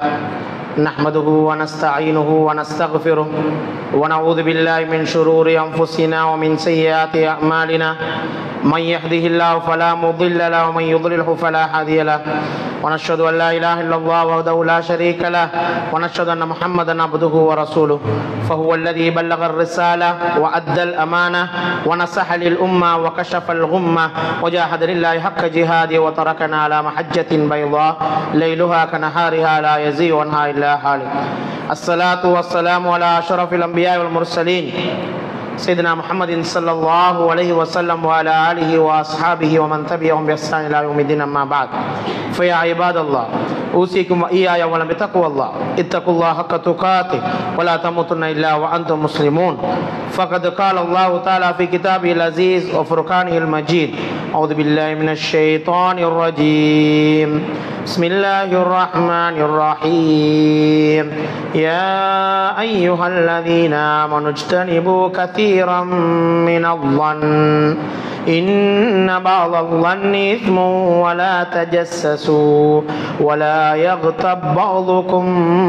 نحمده ونستعينه ونستغفره ونعوذ بالله من شرور أنفسنا ومن سيئات أعمالنا من يهده الله فلا مضل له ومن يضلله فلا هادي له ونشهد أن لا إله إلا الله وحده لا شريك له ونشهد أن محمدا عبده ورسوله فهو الذي بلغ الرسالة وأدى الأمانة ونصح للأمة وكشف الغمة وجاهد لله حق جهاده وتركنا على محجة بيضاء ليلها كنهارها لا يزيغ عنها إلا حالك الصلاة والسلام على أشرف الأنبياء والمرسلين سيدنا محمد صلى الله عليه وسلم وعلى آله وأصحابه ومن تبعهم بإحسان إلى يوم الدين أما بعد فيا عباد الله أوصيكم وإياي أولا بتقوى الله اتقوا الله حق تقاته ولا تموتن إلا وأنتم مسلمون فقد قال الله تعالى في كتابه العزيز وفرقانه المجيد أعوذ بالله من الشيطان الرجيم بسم الله الرحمن الرحيم يا أيها الذين آمنوا اجتنبوا كثيرا من الظن إن بعض الظن إثم ولا تجسسوا ولا يغتب بعضكم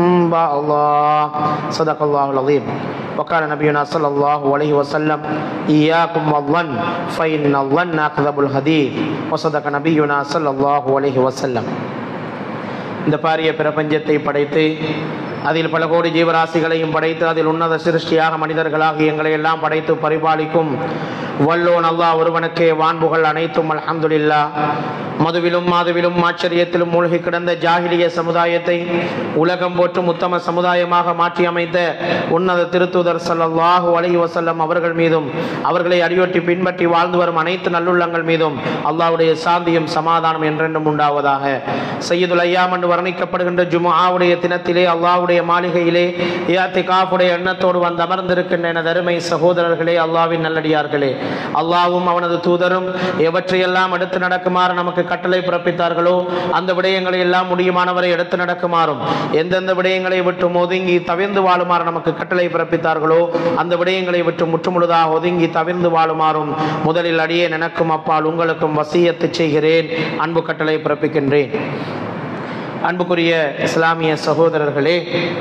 بعضا صدق الله العظيم وقال نبينا صلى الله عليه وسلم إياكم والظن فإن الظن أكذب الحديث وصدق نبينا صلى الله عليه وسلم இந்த பாரிய பிரபஞ்சத்தை படைத்து அதில் பல கோடி ஜீவராசிகளையும் படைத்து அதில் உன்னத சிருஷ்டியாக மனிதர்களாக எங்களை எல்லாம் படைத்து பரிபாலிக்கும் வல்லோன் அல்லாஹ் ஒருவனுக்கே வான்புகள் அனைத்தும் அல்ஹம்துலில்லா மதுவிலும் மாதுவிலும் ஆச்சரியத்திலும் மூழ்கி கிடந்த ஜாகிலிய சமுதாயத்தை உலகம் போற்றும் உத்தம சமுதாயமாக மாற்றி அமைத்த உன்னத திருத்துதர் சல்லல்லாஹு அலைஹி வஸல்லம் அவர்கள் மீதும் அவர்களை அடியொட்டி பின்பற்றி வாழ்ந்து வரும் அனைத்து நல்லுள்ளங்கள் மீதும் அல்லாஹ்வுடைய சாந்தியும் சமாதானம் என்றென்றும் உண்டாவதாக சையதுல் ஐயாம் என்று வர்ணிக்கப்படுகின்ற ஜும்ஆவுடைய தினத்திலே அல்லாஹ்வுடைய மாளிகையிலே இயாத்திகாஃபுடைய எண்ணத்தோடு வந்து அமர்ந்திருக்கின்ற எனது அருமை சகோதரர்களே அல்லாஹ்வின் நல்லடியார்களே அல்லாஹ்வும் அவனது தூதரும் எவற்றையெல்லாம் எடுத்து நடக்குமாறு நமக்கு கட்டளை பிறப்பித்தார்களோ அந்த விடயங்களை எல்லாம் முடியுமானவரை எடுத்து நடக்குமாறும் எந்தெந்த விடயங்களை விட்டு ஒதுங்கி தவிர்ந்து வாழுமாறு நமக்கு கட்டளை பிறப்பித்தார்களோ அந்த விடயங்களை விட்டு முற்றுமுழுதாக ஒதுங்கி தவிர்ந்து வாழுமாறும் முதலில் அடியே எனக்கும் அப்பால் உங்களுக்கும் வசியத்து செய்கிறேன் அன்பு கட்டளை பிறப்பிக்கின்றேன் அன்புக்குரிய இஸ்லாமிய சகோதரர்களே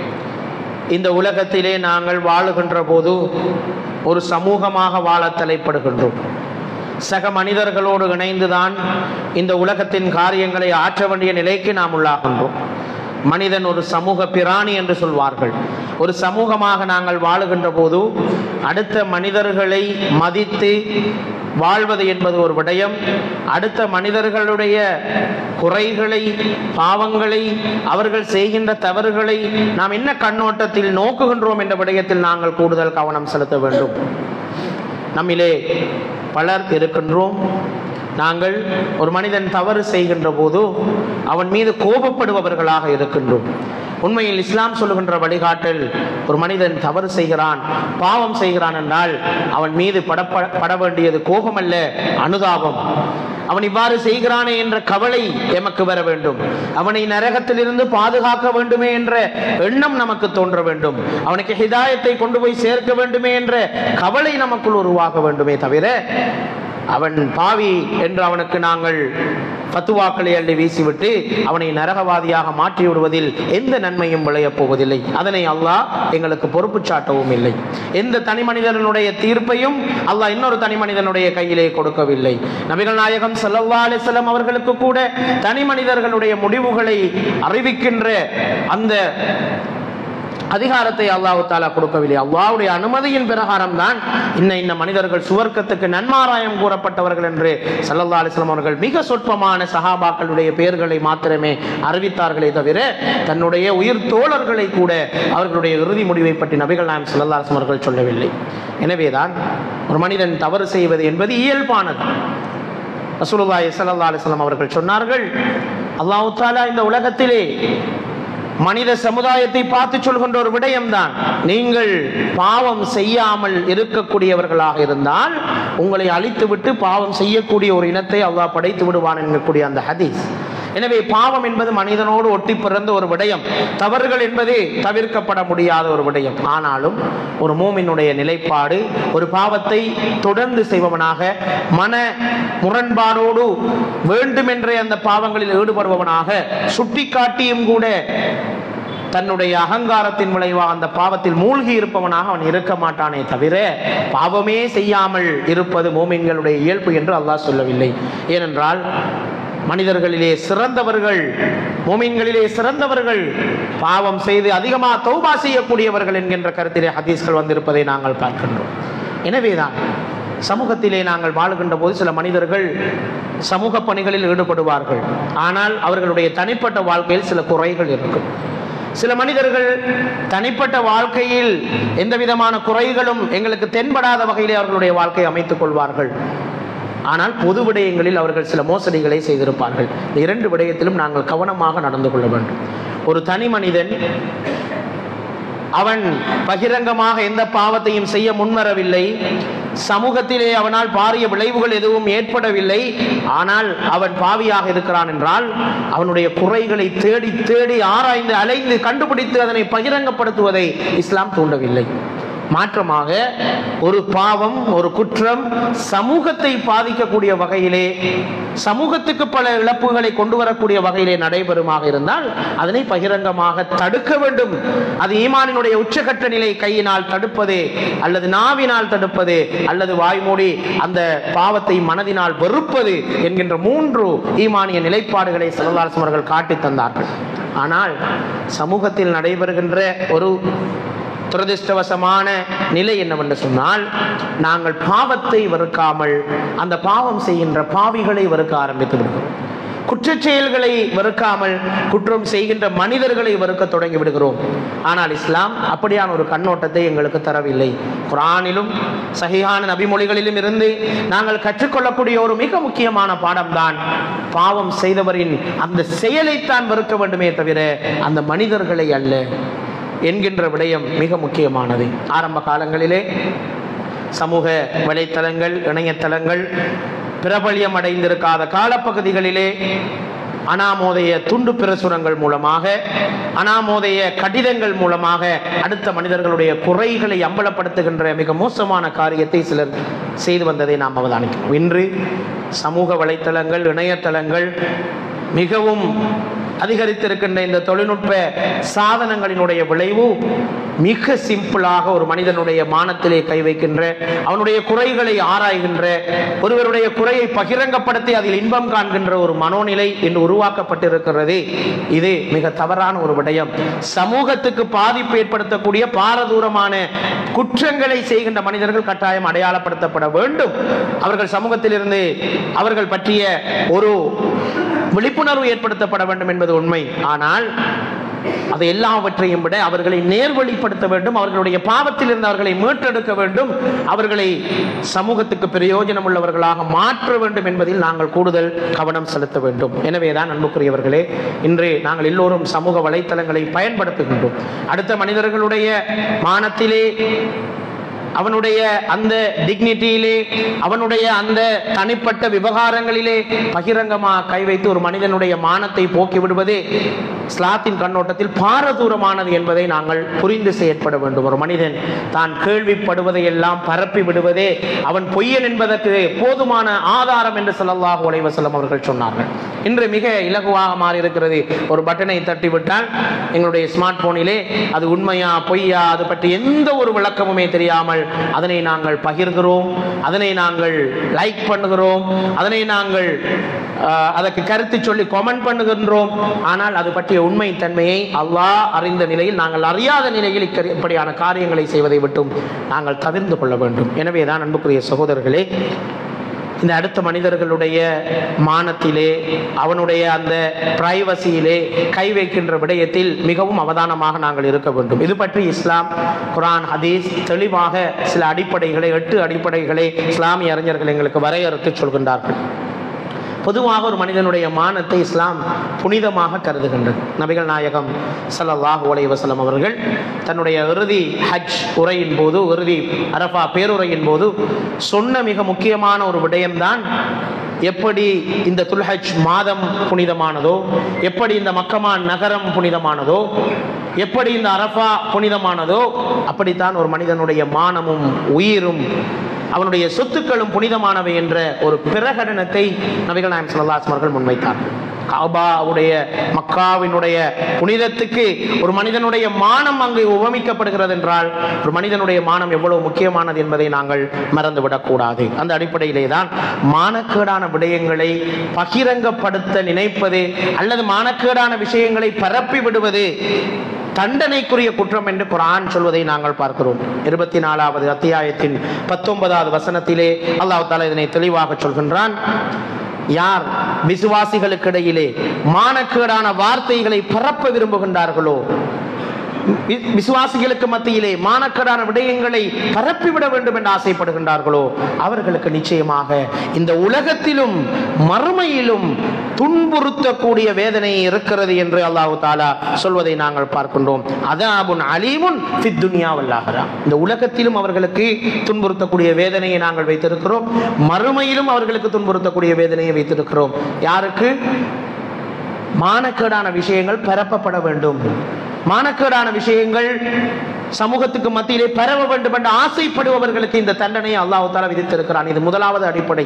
இந்த உலகத்திலே நாங்கள் வாழுகின்ற போது ஒரு சமூகமாக வாழ தலைப்படுகின்றோம் சக மனிதர்களோடு இணைந்துதான் இந்த உலகத்தின் காரியங்களை ஆற்ற வேண்டிய நிலைக்கு நாம் உள்ளாகின்றோம் மனிதன் ஒரு சமூக பிராணி என்று சொல்வார்கள் ஒரு சமூகமாக நாங்கள் வாழுகின்ற போது அடுத்த மனிதர்களை மதித்து வாழ்வது என்பது ஒரு விடயம் அடுத்த மனிதர்களுடைய குறைகளை பாவங்களை அவர்கள் செய்கின்ற தவறுகளை நாம் என்ன கண்ணோட்டத்தில் நோக்குகின்றோம் என்ற விடயத்தில் நாங்கள் கூடுதல் கவனம் செலுத்த வேண்டும் நம்மிலே பலர் இருக்கின்றோம் நாங்கள் ஒரு மனிதன் தவறு செய்கின்ற போது அவன் மீது கோபப்படுபவர்களாக இருக்கின்றோம் உண்மையில் இஸ்லாம் சொல்லுகின்ற வழிகாட்டல் ஒரு மனிதன் தவறு செய்கிறான் பாவம் செய்கிறான் என்றால் அவன் மீது படப்ப பட வேண்டியது கோபம் அல்ல அனுதாபம் அவன் இவ்வாறு செய்கிறானே என்ற கவலை எமக்கு வர வேண்டும் அவனை நரகத்திலிருந்து பாதுகாக்க வேண்டுமே என்ற எண்ணம் நமக்கு தோன்ற வேண்டும் அவனுக்கு ஹிதாயத்தை கொண்டு போய் சேர்க்க வேண்டுமே என்ற கவலை நமக்குள் உருவாக வேண்டுமே தவிர அவன் பாவி என்று அவனுக்கு நாங்கள் பத்துவாக்களை அள்ளி வீசிவிட்டு அவனை நரகவாதியாக மாற்றி விடுவதில் எந்த நன்மையும் விளையப் போவதில்லை அதனை அல்லாஹ் எங்களுக்கு பொறுப்பு சாட்டவும் இல்லை எந்த தனி மனிதனுடைய தீர்ப்பையும் அல்லாஹ் இன்னொரு தனி மனிதனுடைய கையிலே கொடுக்கவில்லை நபிகள் நாயகம் சல்லல்லா அலிஸ்லாம் அவர்களுக்கு கூட தனி மனிதர்களுடைய முடிவுகளை அறிவிக்கின்ற அந்த அதிகாரத்தை அல்லாஹு தாலா கொடுக்கவில்லை அல்லாவுடைய அனுமதியின் பிரகாரம் தான் இன்ன இன்ன மனிதர்கள் சுவர்க்கத்துக்கு நன்மாராயம் கூறப்பட்டவர்கள் என்று சல்லல்லா அலிஸ்லாம் அவர்கள் மிக சொற்பமான சஹாபாக்களுடைய பெயர்களை மாத்திரமே அறிவித்தார்களே தவிர தன்னுடைய உயிர் தோழர்களை கூட அவர்களுடைய இறுதி முடிவை பற்றி நபிகள் நாயம் சல்லல்லா அலிஸ்லாம் அவர்கள் சொல்லவில்லை எனவேதான் ஒரு மனிதன் தவறு செய்வது என்பது இயல்பானது ரசூலுல்லாஹி ஸல்லல்லாஹு அலைஹி வஸல்லம் அவர்கள் சொன்னார்கள் அல்லாஹ் தாலா இந்த உலகத்திலே மனித சமுதாயத்தை பார்த்து சொல்கின்ற ஒரு விடயம்தான் நீங்கள் பாவம் செய்யாமல் இருக்கக்கூடியவர்களாக இருந்தால் உங்களை அழித்துவிட்டு பாவம் செய்யக்கூடிய ஒரு இனத்தை அல்லாஹ் படைத்து விடுவான் என்கக்கூடிய அந்த ஹதீஸ் எனவே பாவம் என்பது மனிதனோடு ஒட்டி பிறந்த ஒரு விடயம் தவறுகள் என்பது தவிர்க்கப்பட முடியாத ஒரு விடயம் ஆனாலும் ஒரு மூமினுடைய நிலைப்பாடு ஒரு பாவத்தை தொடர்ந்து செய்பவனாக மன முரண்பாடோடு வேண்டுமென்றே அந்த பாவங்களில் ஈடுபடுபவனாக சுட்டிக்காட்டியும் கூட தன்னுடைய அகங்காரத்தின் விளைவாக அந்த பாவத்தில் மூழ்கி இருப்பவனாக அவன் இருக்க மாட்டானே தவிர பாவமே செய்யாமல் இருப்பது மோமின்களுடைய இயல்பு என்று அல்லாஹ் சொல்லவில்லை ஏனென்றால் மனிதர்களிலே சிறந்தவர்கள் மோமின்களிலே சிறந்தவர்கள் பாவம் செய்து அதிகமாக தௌபா செய்யக்கூடியவர்கள் என்கின்ற கருத்திலே ஹதீஸ்கள் வந்திருப்பதை நாங்கள் பார்க்கின்றோம் எனவேதான் சமூகத்திலே நாங்கள் வாழுகின்ற போது சில மனிதர்கள் சமூக பணிகளில் ஈடுபடுவார்கள் ஆனால் அவர்களுடைய தனிப்பட்ட வாழ்க்கையில் சில குறைகள் இருக்கும் சில மனிதர்கள் தனிப்பட்ட வாழ்க்கையில் எந்த விதமான குறைகளும் எங்களுக்கு தென்படாத வகையிலே அவர்களுடைய வாழ்க்கையை அமைத்துக் கொள்வார்கள் ஆனால் பொது விடயங்களில் அவர்கள் சில மோசடிகளை செய்திருப்பார்கள் இந்த இரண்டு விடயத்திலும் நாங்கள் கவனமாக நடந்து கொள்ள வேண்டும் ஒரு தனி மனிதன் அவன் பகிரங்கமாக எந்த பாவத்தையும் செய்ய முன்வரவில்லை சமூகத்திலே அவனால் பாரிய விளைவுகள் எதுவும் ஏற்படவில்லை ஆனால் அவன் பாவியாக இருக்கிறான் என்றால் அவனுடைய குறைகளை தேடி தேடி ஆராய்ந்து அலைந்து கண்டுபிடித்து அதனை பகிரங்கப்படுத்துவதை இஸ்லாம் தூண்டவில்லை மாற்றமாக ஒரு பாவம் ஒரு குற்றம் சமூகத்தை பாதிக்கக்கூடிய வகையிலே சமூகத்துக்கு பல இழப்புகளை கொண்டு வரக்கூடிய வகையிலே நடைபெறுமாக இருந்தால் அதனை பகிரங்கமாக தடுக்க வேண்டும் அது ஈமானினுடைய உச்சகட்ட நிலை கையினால் தடுப்பது அல்லது நாவினால் தடுப்பது அல்லது வாய்மூடி அந்த பாவத்தை மனதினால் வெறுப்பது என்கின்ற மூன்று ஈமானிய நிலைப்பாடுகளை செல்லதாரசம் அவர்கள் காட்டித் தந்தார்கள் ஆனால் சமூகத்தில் நடைபெறுகின்ற ஒரு துரதிருஷ்டவசமான நிலை என்னவென்று சொன்னால் நாங்கள் பாவத்தை வெறுக்காமல் அந்த பாவம் செய்கின்ற பாவிகளை வெறுக்க ஆரம்பித்து விடுகிறோம் குற்றச் செயல்களை வெறுக்காமல் குற்றம் செய்கின்ற மனிதர்களை வெறுக்க தொடங்கி விடுகிறோம் ஆனால் இஸ்லாம் அப்படியான ஒரு கண்ணோட்டத்தை எங்களுக்கு தரவில்லை குரானிலும் சஹிஹான நபிமொழிகளிலும் இருந்து நாங்கள் கற்றுக்கொள்ளக்கூடிய ஒரு மிக முக்கியமான பாடம்தான் பாவம் செய்தவரின் அந்த செயலைத்தான் வெறுக்க வேண்டுமே தவிர அந்த மனிதர்களை அல்ல என்கின்ற விடயம் மிக முக்கியமானது ஆரம்ப காலங்களிலே சமூக வலைத்தளங்கள் இணையதளங்கள் பிரபல்யம் அடைந்திருக்காத காலப்பகுதிகளிலே அனாமோதைய துண்டு பிரசுரங்கள் மூலமாக அனாமோதைய கடிதங்கள் மூலமாக அடுத்த மனிதர்களுடைய குறைகளை அம்பலப்படுத்துகின்ற மிக மோசமான காரியத்தை சிலர் செய்து வந்ததை நாம் அவதானிக்கிறோம் இன்று சமூக வலைத்தளங்கள் இணையதளங்கள் மிகவும் அதிகரித்திருக்கின்ற இந்த தொழில்நுட்ப சாதனங்களினுடைய விளைவு மிக சிம்பிளாக ஒரு மனிதனுடைய மானத்திலே கை வைக்கின்ற அவனுடைய குறைகளை ஆராய்கின்ற ஒருவருடைய குறையை பகிரங்கப்படுத்தி அதில் இன்பம் காண்கின்ற ஒரு மனோநிலை இன்று உருவாக்கப்பட்டிருக்கிறது இது மிக தவறான ஒரு விடயம் சமூகத்துக்கு பாதிப்பு ஏற்படுத்தக்கூடிய பாரதூரமான குற்றங்களை செய்கின்ற மனிதர்கள் கட்டாயம் அடையாளப்படுத்தப்பட வேண்டும் அவர்கள் சமூகத்திலிருந்து அவர்கள் பற்றிய ஒரு விழிப்புணர்வு ஏற்படுத்தப்பட வேண்டும் என்பது உண்மை ஆனால் அதை எல்லாவற்றையும் விட அவர்களை நேர்வழிப்படுத்த வேண்டும் அவர்களுடைய பாவத்தில் இருந்து அவர்களை மீட்டெடுக்க வேண்டும் அவர்களை சமூகத்துக்கு பிரயோஜனம் உள்ளவர்களாக மாற்ற வேண்டும் என்பதில் நாங்கள் கூடுதல் கவனம் செலுத்த வேண்டும் எனவேதான் அன்புக்குரியவர்களே இன்று நாங்கள் எல்லோரும் சமூக வலைத்தளங்களை பயன்படுத்துகின்றோம் அடுத்த மனிதர்களுடைய மானத்திலே அவனுடைய அந்த டிக்னிட்டியிலே அவனுடைய அந்த தனிப்பட்ட விவகாரங்களிலே பகிரங்கமாக கை வைத்து ஒரு மனிதனுடைய மானத்தை போக்கி விடுவதே ஸ்லாத்தின் கண்ணோட்டத்தில் பாரதூரமானது என்பதை நாங்கள் புரிந்து செயற்பட வேண்டும் ஒரு மனிதன் தான் கேள்விப்படுவதை எல்லாம் பரப்பி விடுவதே அவன் பொய்யன் என்பதற்கு போதுமான ஆதாரம் என்று ஸல்லல்லாஹு அலைஹி வஸல்லம் அவர்கள் சொன்னார்கள் இன்று மிக இலகுவாக மாறி இருக்கிறது ஒரு பட்டனை தட்டிவிட்டால் எங்களுடைய ஸ்மார்ட் போனிலே அது உண்மையா பொய்யா அது பற்றி எந்த ஒரு விளக்கமுமே தெரியாமல் அதனை நாங்கள் பகிர்கிறோம் அதனை நாங்கள் லைக் பண்ணுகிறோம் அதனை நாங்கள் ஆஹ், அதற்கு கருத்து சொல்லி கமெண்ட் பண்ணுகின்றோம் ஆனால் அது பற்றிய உண்மை தன்மையை அல்லாஹ் அறிந்த நிலையில் நாங்கள் அறியாத நிலையில் இக்கரி- இப்படியான காரியங்களை செய்வதை விட்டும் நாங்கள் தவிர்ந்து கொள்ள வேண்டும் எனவே தான் அன்புக்குரிய சகோதரர்களே இந்த அடுத்த மனிதர்களுடைய மானத்திலே அவனுடைய அந்த பிரைவசியிலே கை வைக்கின்ற விடயத்தில் மிகவும் அவதானமாக நாங்கள் இருக்க வேண்டும் இது பற்றி இஸ்லாம் குரான் ஹதீஸ் தெளிவாக சில அடிப்படைகளை எட்டு அடிப்படைகளை இஸ்லாமிய அறிஞர்கள் எங்களுக்கு வரையறுத்து சொல்கின்றார்கள் பொதுவாக ஒரு மனிதனுடைய மானத்தை இஸ்லாம் புனிதமாக கருதுகின்றது நபிகள் நாயகம் ஸல்லல்லாஹு அலைஹி வஸல்லம் அவர்கள் தன்னுடைய இறுதி ஹஜ் உரையின் போது இறுதி அரஃபா பேருரையின் போது சொன்ன மிக முக்கியமான ஒரு விடயம்தான் எப்படி இந்த துல்ஹஜ் மாதம் புனிதமானதோ எப்படி இந்த மக்கமான் நகரம் புனிதமானதோ எப்படி இந்த அரஃபா புனிதமானதோ அப்படித்தான் ஒரு மனிதனுடைய மானமும் உயிரும் அவனுடைய சொத்துக்களும் புனிதமானவை என்ற ஒரு பிரகடனத்தை நபிகள் நாயம் ஸல்லல்லாஹு அவர்கள் முன்வைத்தார்கள் காபாவுடைய மக்காவினுடைய புனிதத்துக்கு ஒரு மனிதனுடைய மானம் அங்கு உவமிக்கப்படுகிறது என்றால் ஒரு மனிதனுடைய மானம் எவ்வளவு முக்கியமானது என்பதை நாங்கள் மறந்துவிடக் கூடாது அந்த அடிப்படையிலே தான் மானக்கேடான விடயங்களை பகிரங்கப்படுத்த நினைப்பது அல்லது மானக்கேடான விஷயங்களை பரப்பி விடுவது தண்டனைக்குரிய குற்றம் என்று குரான் சொல்வதை நாங்கள் பார்க்கிறோம் இருபத்தி நாலாவது அத்தியாயத்தின் பத்தொன்பதாவது வசனத்திலே அல்லாஹ் தாலா இதனை தெளிவாக சொல்கின்றான் யார் விசுவாசிகளுக்கிடையிலே மானக்கேடான வார்த்தைகளை பரப்ப விரும்புகின்றார்களோ வி- விசுவாசிகளுக்கு மத்தியிலே மானக்கடான விடயங்களை பரப்பிவிட வேண்டும் என்று ஆசைப்படுகின்றார்களோ அவர்களுக்கு நிச்சயமாக இந்த உலகத்திலும் மறுமையிலும் துன்புறுத்தக்கூடிய வேதனை இருக்கிறது என்று அல்லாஹு தாலா சொல்வதை நாங்கள் பார்க்கின்றோம் அதாபுன் அலீமுன் ஃபித் துன்யா வல் ஆகிரா. இந்த உலகத்திலும் அவர்களுக்கு துன்புறுத்தக்கூடிய வேதனையை நாங்கள் வைத்திருக்கிறோம் மறுமையிலும் அவர்களுக்கு துன்புறுத்தக்கூடிய வேதனையை வைத்திருக்கிறோம் யாருக்கு மானக்கேடான விஷயங்கள் பரப்பப்பட வேண்டும் மானக்கேடான விஷயங்கள் சமூகத்துக்கு மத்தியிலே பரவ வேண்டும் என்று ஆசைப்படுபவர்களுக்கு இந்த தண்டனையை அல்லாஹ் தாலா விதித்திருக்கிறான் இது முதலாவது அடிப்படை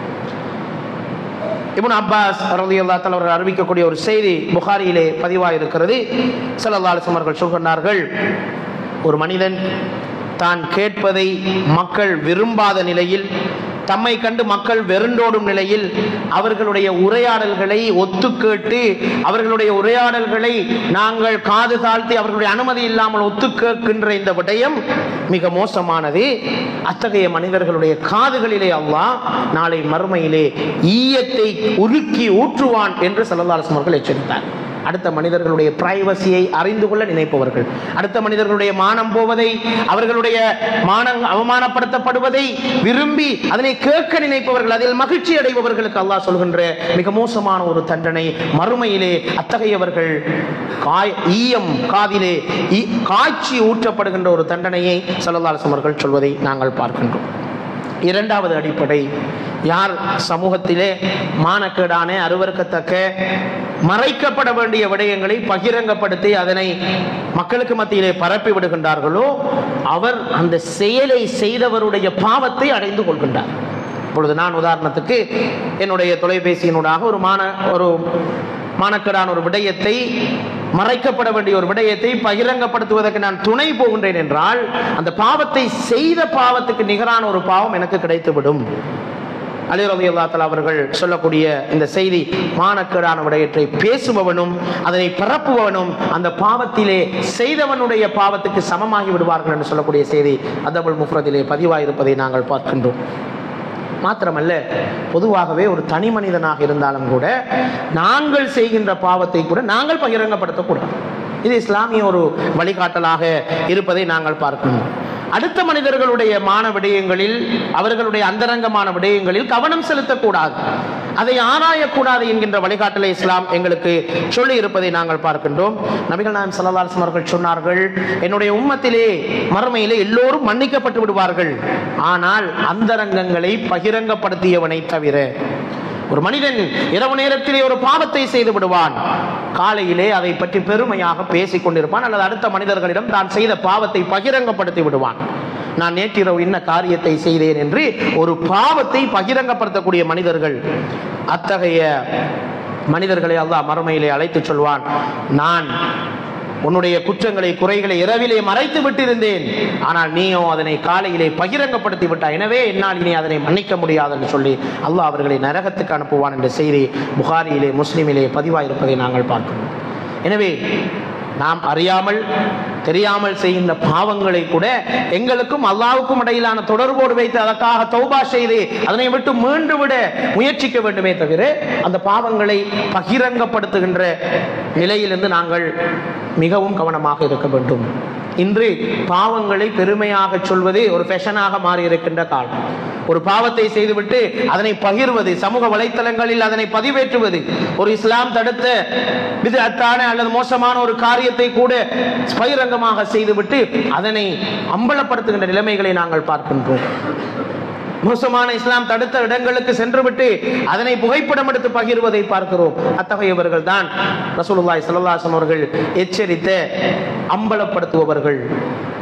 இப்னு அப்பாஸ் ரலியல்லாஹு தஆலா அவர்கள் அறிவிக்கக்கூடிய ஒரு செய்தி புகாரியிலே பதிவாக இருக்கிறது ஸல்லல்லாஹு அலைஹி அவர்கள் சொல்கிறார்கள் ஒரு மனிதன் தான் கேட்பதை மக்கள் விரும்பாத நிலையில் தம்மை கண்டு மக்கள் வெருண்டோடும் நிலையில் அவர்களுடைய உரையாடல்களை ஒத்து கேட்டு அவர்களுடைய உரையாடல்களை நாங்கள் காது தாழ்த்தி அவர்களுடைய அனுமதி இல்லாமல் ஒத்து கேட்கின்ற இந்த விடயம் மிக மோசமானது அத்தகைய மனிதர்களுடைய காதுகளிலே அல்லாஹ் நாளை மறுமையிலே ஈயத்தை உருக்கி ஊற்றுவான் என்று சல்லல்லாஹு அவர்கள் எச்சரித்தார் அடுத்த மனிதர்களுடைய பிரைவசியை அறிந்து கொள்ள நினைப்பவர்கள் அடுத்த மனிதர்களுடைய மானம் போவதை அவர்களுடைய மானம் அவமானப்படுத்தப்படுவதை விரும்பி அதனை கேட்க நினைப்பவர்கள் அதில் மகிழ்ச்சி அடைபவர்களுக்கு அல்லாஹ் சொல்கின்ற மிக மோசமான ஒரு தண்டனை மறுமையிலே அத்தகையவர்கள் காய் ஈயம் காதிலே ஈ- காய்ச்சி ஊற்றப்படுகின்ற ஒரு தண்டனையை சல்லல்லாஹு அவர்கள் சொல்வதை நாங்கள் பார்க்கின்றோம் இரண்டாவது அடிப்படை யார் சமூகத்திலே மானக்கேடான அருவருக்கத்தக்க மறைக்கப்பட வேண்டிய விடயங்களை பகிரங்கப்படுத்தி அதனை மக்களுக்கு மத்தியிலே பரப்பி விடுகின்றார்களோ அவர் அந்த செயலை செய்தவருடைய பாவத்தை அடைந்து கொள்கின்றார் இப்பொழுது நான் உதாரணத்துக்கு என்னுடைய தொலைபேசியினூடாக ஒரு மான ஒரு மானக்கேடான ஒரு விடயத்தை மறைக்கப்பட வேண்டிய ஒரு விடயத்தை பகிரங்கப்படுத்துவதற்கு நான் துணை போகின்றேன் என்றால் அந்த பாவத்தை செய்த பாவத்துக்கு நிகரான ஒரு பாவம் எனக்கு கிடைத்துவிடும் அலி ரவி அவர்கள் சொல்லக்கூடிய இந்த செய்தி மானக்கேடான விடயத்தை பேசுபவனும் அதனை பரப்புபவனும் அந்த பாவத்திலே செய்தவனுடைய பாவத்துக்கு சமமாகி விடுவார்கள் என்று சொல்லக்கூடிய செய்தி அதபுல் முஃப்ரதிலே பதிவாயிருப்பதை நாங்கள் பார்க்கின்றோம் மாத்திரமல்ல பொதுவாகவே ஒரு தனி மனிதனாக இருந்தாலும் கூட நாங்கள் செய்கின்ற பாவத்தை கூட நாங்கள் பகிரங்கப்படுத்தக்கூடாது இது இஸ்லாமிய ஒரு வழிகாட்டலாக இருப்பதை நாங்கள் பார்க்கணும் அடுத்த மனிதர்களுடைய மான விடயங்களில் அவர்களுடைய அந்தரங்கமான விடயங்களில் கவனம் செலுத்தக்கூடாது அதை ஆராயக்கூடாது என்கின்ற வழிகாட்டலை இஸ்லாம் எங்களுக்கு சொல்லி இருப்பதை நாங்கள் பார்க்கின்றோம் நபிகள் நாயம் சல்லல்லாஹு அவர்கள் சொன்னார்கள் என்னுடைய உம்மத்திலே மறுமையிலே எல்லோரும் மன்னிக்கப்பட்டு விடுவார்கள் ஆனால் அந்தரங்கங்களை பகிரங்கப்படுத்தியவனை தவிர ஒரு மனிதன் இரவு நேரத்திலே ஒரு பாவத்தை செய்து விடுவான் காலையிலே அதை பற்றி பெருமையாக பேசிக் கொண்டிருப்பான் அல்லது அடுத்த மனிதர்களிடம் தான் செய்த பாவத்தை பகிரங்கப்படுத்தி விடுவான் நான் நேற்றிரவு இன்ன காரியத்தை செய்தேன் என்று ஒரு பாவத்தை பகிரங்கப்படுத்தக்கூடிய மனிதர்கள் அத்தகைய மனிதர்களை அல்லாஹ் மறுமையிலே அழைத்து சொல்வான் நான் உன்னுடைய குற்றங்களை குறைகளை இரவிலே மறைத்து விட்டிருந்தேன் ஆனால் நீயோ அதனை காலையிலே பகிரங்கப்படுத்தி விட்டாய் எனவே என்னால் இனி அதனை மன்னிக்க முடியாது என்று சொல்லி அல்லாஹ் அவர்களை நரகத்துக்கு அனுப்புவான் என்ற செய்தி புகாரியிலே முஸ்லிமிலே பதிவாயிருப்பதை நாங்கள் பார்க்கிறோம் எனவே நாம் அறியாமல் தெரியாமல் செய்கின்ற பாவங்களை கூட எங்களுக்கும் அல்லாவுக்கும் இடையிலான தொடர்போடு வைத்து அதற்காக தௌபா செய்து அதனை விட்டு மீண்டு விட முயற்சிக்க வேண்டுமே தவிர அந்த பாவங்களை பகிரங்கப்படுத்துகின்ற நிலையிலிருந்து நாங்கள் மிகவும் கவனமாக இருக்க வேண்டும் இன்று பாவங்களை பெருமையாக சொல்வது ஒரு ஃபேஷனாக மாறி இருக்கின்ற காலம் ஒரு பாவத்தை செய்துவிட்டு அதனை பகிர்வது சமூக வலைத்தளங்களில் அதனை பதிவேற்றுவது ஒரு இஸ்லாம் தடுத்த விதத்தான அல்லது மோசமான ஒரு காரியத்தை கூட பகிரங்கமாக செய்துவிட்டு அதனை அம்பலப்படுத்துகின்ற நிலைமைகளை நாங்கள் பார்க்கின்றோம் மோசமான இஸ்லாம் தடுத்த இடங்களுக்கு சென்றுவிட்டு அதனை புகைப்படம் எடுத்து பகிர்வதை பார்க்கிறோம் அத்தகையவர்கள் தான் ரசூலுல்லாஹி ஸல்லல்லாஹு அலைஹி அவர்கள் எச்சரித்த அம்பலப்படுத்துபவர்கள்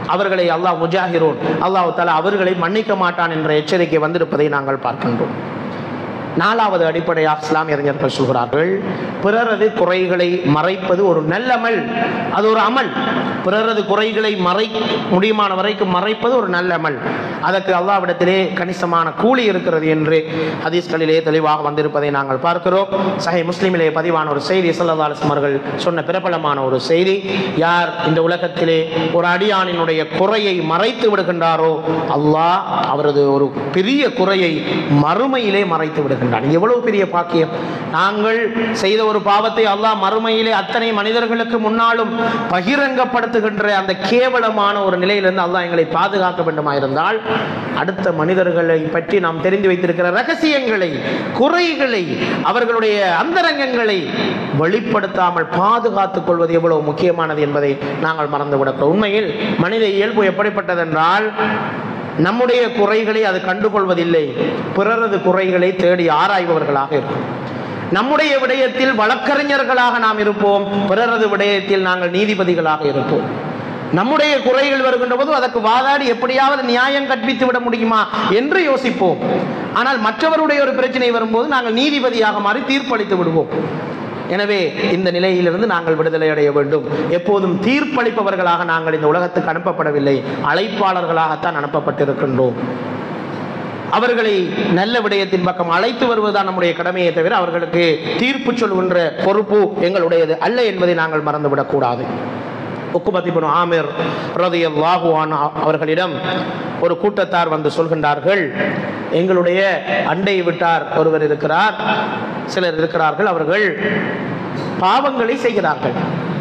அவர்களை அல்லாஹ் முஜாஹிரோன் அல்லாஹ் தாலா அவர்களை மன்னிக்க மாட்டான் என்ற எச்சரிக்கை வந்திருப்பதை நாங்கள் பார்க்கின்றோம் நாலாவது அடிப்படையாக இஸ்லாமிய அறிஞர்கள் சொல்கிறார்கள் பிறரது குறைகளை மறைப்பது ஒரு நல்லமல் அது ஒரு அமல் பிறரது குறைகளை மறை முடியுமான வரைக்கும் மறைப்பது ஒரு நல்ல அமல் அதற்கு அல்லாவிடத்திலே கணிசமான கூலி இருக்கிறது என்று ஹதீஸ்களிலே தெளிவாக வந்திருப்பதை நாங்கள் பார்க்கிறோம் சஹை முஸ்லிமிலே பதிவான ஒரு செய்தி சல்லதாலிஸ்லம் அவர்கள் சொன்ன பிரபலமான ஒரு செய்தி யார் இந்த உலகத்திலே ஒரு அடியானினுடைய குறையை மறைத்து விடுகின்றாரோ அல்லாஹ் அவரது ஒரு பெரிய குறையை மறுமையிலே மறைத்து விடுகின்றான் எவ்வளவு பெரிய பாக்கியம் நாங்கள் செய்த ஒரு பாவத்தை அல்லாஹ் மறுமையிலே அத்தனை மனிதர்களுக்கு முன்னாலும் பகிரங்கப்படுத்துகின்ற அந்த கேவலமான ஒரு நிலையிலிருந்து அல்லாஹ் எங்களை பாதுகாக்க வேண்டுமாயிருந்தால் அடுத்த மனிதர்களை பற்றி நாம் தெரிந்து வைத்திருக்கிற ரகசியங்களை குறைகளை அவர்களுடைய அந்தரங்கங்களை வெளிப்படுத்தாமல் பாதுகாத்துக் கொள்வது எவ்வளவு முக்கியமானது என்பதை நாங்கள் மறந்துவிடக்கூடாது உண்மையில் மனித இயல்பு எப்படிப்பட்டதென்றால் நம்முடைய குறைகளை அது கண்டுகொள்வதில்லை பிறரது குறைகளை தேடி ஆராய்பவர்களாக இருக்கும் நம்முடைய விடயத்தில் வழக்கறிஞர்களாக நாம் இருப்போம் பிறரது விடயத்தில் நாங்கள் நீதிபதிகளாக இருப்போம் நம்முடைய குறைகள் வருகின்ற போது அதற்கு வாதாடி எப்படியாவது நியாயம் கற்பித்து விட முடியுமா என்று யோசிப்போம் ஆனால் மற்றவருடைய ஒரு பிரச்சனை வரும்போது நாங்கள் நீதிபதியாக மாறி தீர்ப்பளித்து விடுவோம் எனவே இந்த நிலையிலிருந்து நாங்கள் விடுதலை அடைய வேண்டும் எப்போதும் தீர்ப்பளிப்பவர்களாக நாங்கள் இந்த உலகத்துக்கு அனுப்பப்படவில்லை அழைப்பாளர்களாகத்தான் அனுப்பப்பட்டிருக்கின்றோம் அவர்களை நல்ல விடயத்தின் பக்கம் அழைத்து வருவதுதான் நம்முடைய கடமையை தவிர அவர்களுக்கு தீர்ப்பு சொல்கின்ற பொறுப்பு எங்களுடையது அல்ல என்பதை நாங்கள் மறந்துவிடக் கூடாது உக்குபத்திபுன் ஆமிர் ரதியல்லாஹு அன்ஹு அவர்களிடம் ஒரு கூட்டத்தார் வந்து சொல்கின்றார்கள் எங்களுடைய அண்டை விட்டார் ஒருவர் இருக்கிறார் சிலர் இருக்கிறார்கள் அவர்கள் பாவங்களை செய்கிறார்கள்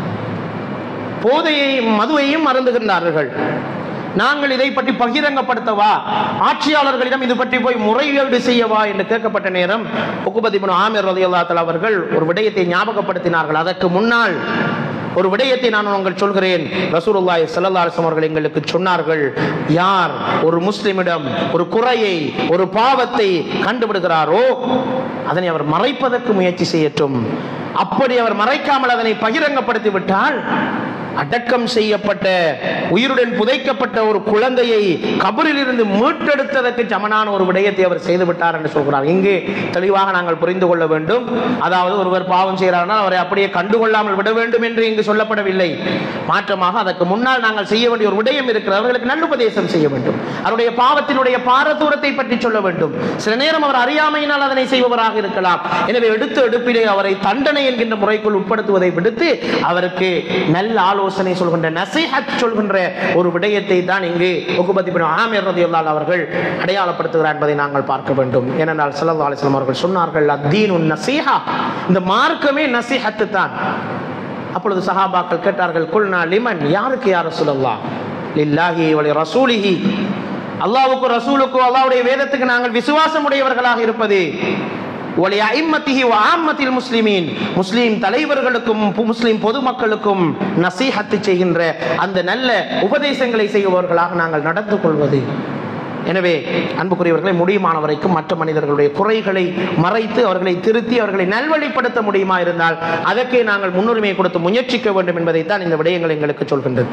போதையை மதுவையும் மருந்துகின்றார்கள் நாங்கள் இதை பற்றி பகிரங்கப்படுத்தவா ஆட்சியாளர்களிடம் இது பற்றி போய் முறையீடு செய்யவா என்று கேட்கப்பட்ட நேரம் உக்குபதிபுன் ஆமிர் ரலியல்லாஹு அவர்கள் ஒரு விடயத்தை ஞாபகப்படுத்தினார்கள் அதற்கு முன்னால் ஒரு விடயத்தை நான் உங்கள் சொல்கிறேன் ரசூலுல்லாஹி ஸல்லல்லாஹு அலைஹி வஸல்லம் அவர்கள் எங்களுக்கு சொன்னார்கள் யார் ஒரு முஸ்லிமிடம் ஒரு குறையை ஒரு பாவத்தை கண்டுபிடுகிறாரோ அதனை அவர் மறைப்பதற்கு முயற்சி செய்யட்டும் அப்படி அவர் மறைக்காமல் அதனை பகிரங்கப்படுத்தி விட்டால் அடக்கம் செய்யப்பட்ட உயிருடன் புதைக்கப்பட்ட ஒரு குழந்தையை கபரில் இருந்து மீட்டெடுத்ததற்கு சமனான ஒரு விடயத்தை அவர் செய்து விட்டார் என்று சொல்கிறார் இங்கே தெளிவாக நாங்கள் புரிந்து கொள்ள வேண்டும் அதாவது ஒருவர் பாவம் செய்கிறார்னால் அவரை அப்படியே கண்டுகொள்ளாமல் விட வேண்டும் என்று இங்கு சொல்லப்படவில்லை மாற்றமாக அதற்கு முன்னால் நாங்கள் செய்ய வேண்டிய ஒரு விடயம் இருக்கிறது அவர்களுக்கு நல்லுபதேசம் செய்ய வேண்டும் அவருடைய பாவத்தினுடைய பாரதூரத்தை பற்றி சொல்ல வேண்டும் சில நேரம் அவர் அறியாமையினால் அதனை செய்பவராக இருக்கலாம் எனவே எடுத்த எடுப்பிலே அவரை தண்டனை என்கின்ற முறைக்குள் உட்படுத்துவதை விடுத்து அவருக்கு நல்ல ஆலோசனை சொல்கின்ற நசீஹத் சொல்கின்ற ஒரு விடயத்தை தான் இங்கு உகுபதி பின் ஆமிர் ரலியல்லாஹு அவர்கள் அடையாளப்படுத்துகிறார் என்பதை நாங்கள் பார்க்க வேண்டும் ஏனென்றால் ஸல்லல்லாஹு அலைஹி வஸல்லம் அவர்கள் சொன்னார்கள் அத்தீனு நசீஹா இந்த மார்க்கமே நசீஹத்து தான் அப்பொழுது சஹாபாக்கள் கேட்டார்கள் குல்னா லிமன் யாருக்கு யார் சொல்லலாம் லில்லாஹி வலி ரசூலிஹி அல்லாஹ்வுக்கு ரசூலுக்கு அல்லாஹ்வுடைய வேதத்துக்கு நாங்கள் விசுவாசம் உடையவர்களாக இருப்பது ஒலி ஐம்மத்திஹி வ ஆம்மத்தில் முஸ்லிமீன் முஸ்லீம் தலைவர்களுக்கும் பு- முஸ்லீம் பொதுமக்களுக்கும் நசீஹத்து செய்கின்ற அந்த நல்ல உபதேசங்களை செய்பவர்களாக நாங்கள் நடந்து கொள்வது எனவே அன்புக்குரியவர்களை முடியுமான வரைக்கும் மற்ற மனிதர்களுடைய குறைகளை மறைத்து அவர்களை திருத்தி அவர்களை நல்வழிப்படுத்த முடியுமா இருந்தால் அதற்கே நாங்கள் முன்னுரிமை கொடுத்து முயற்சிக்க வேண்டும் என்பதைத்தான் இந்த விடயங்கள் எங்களுக்கு சொல்கின்றது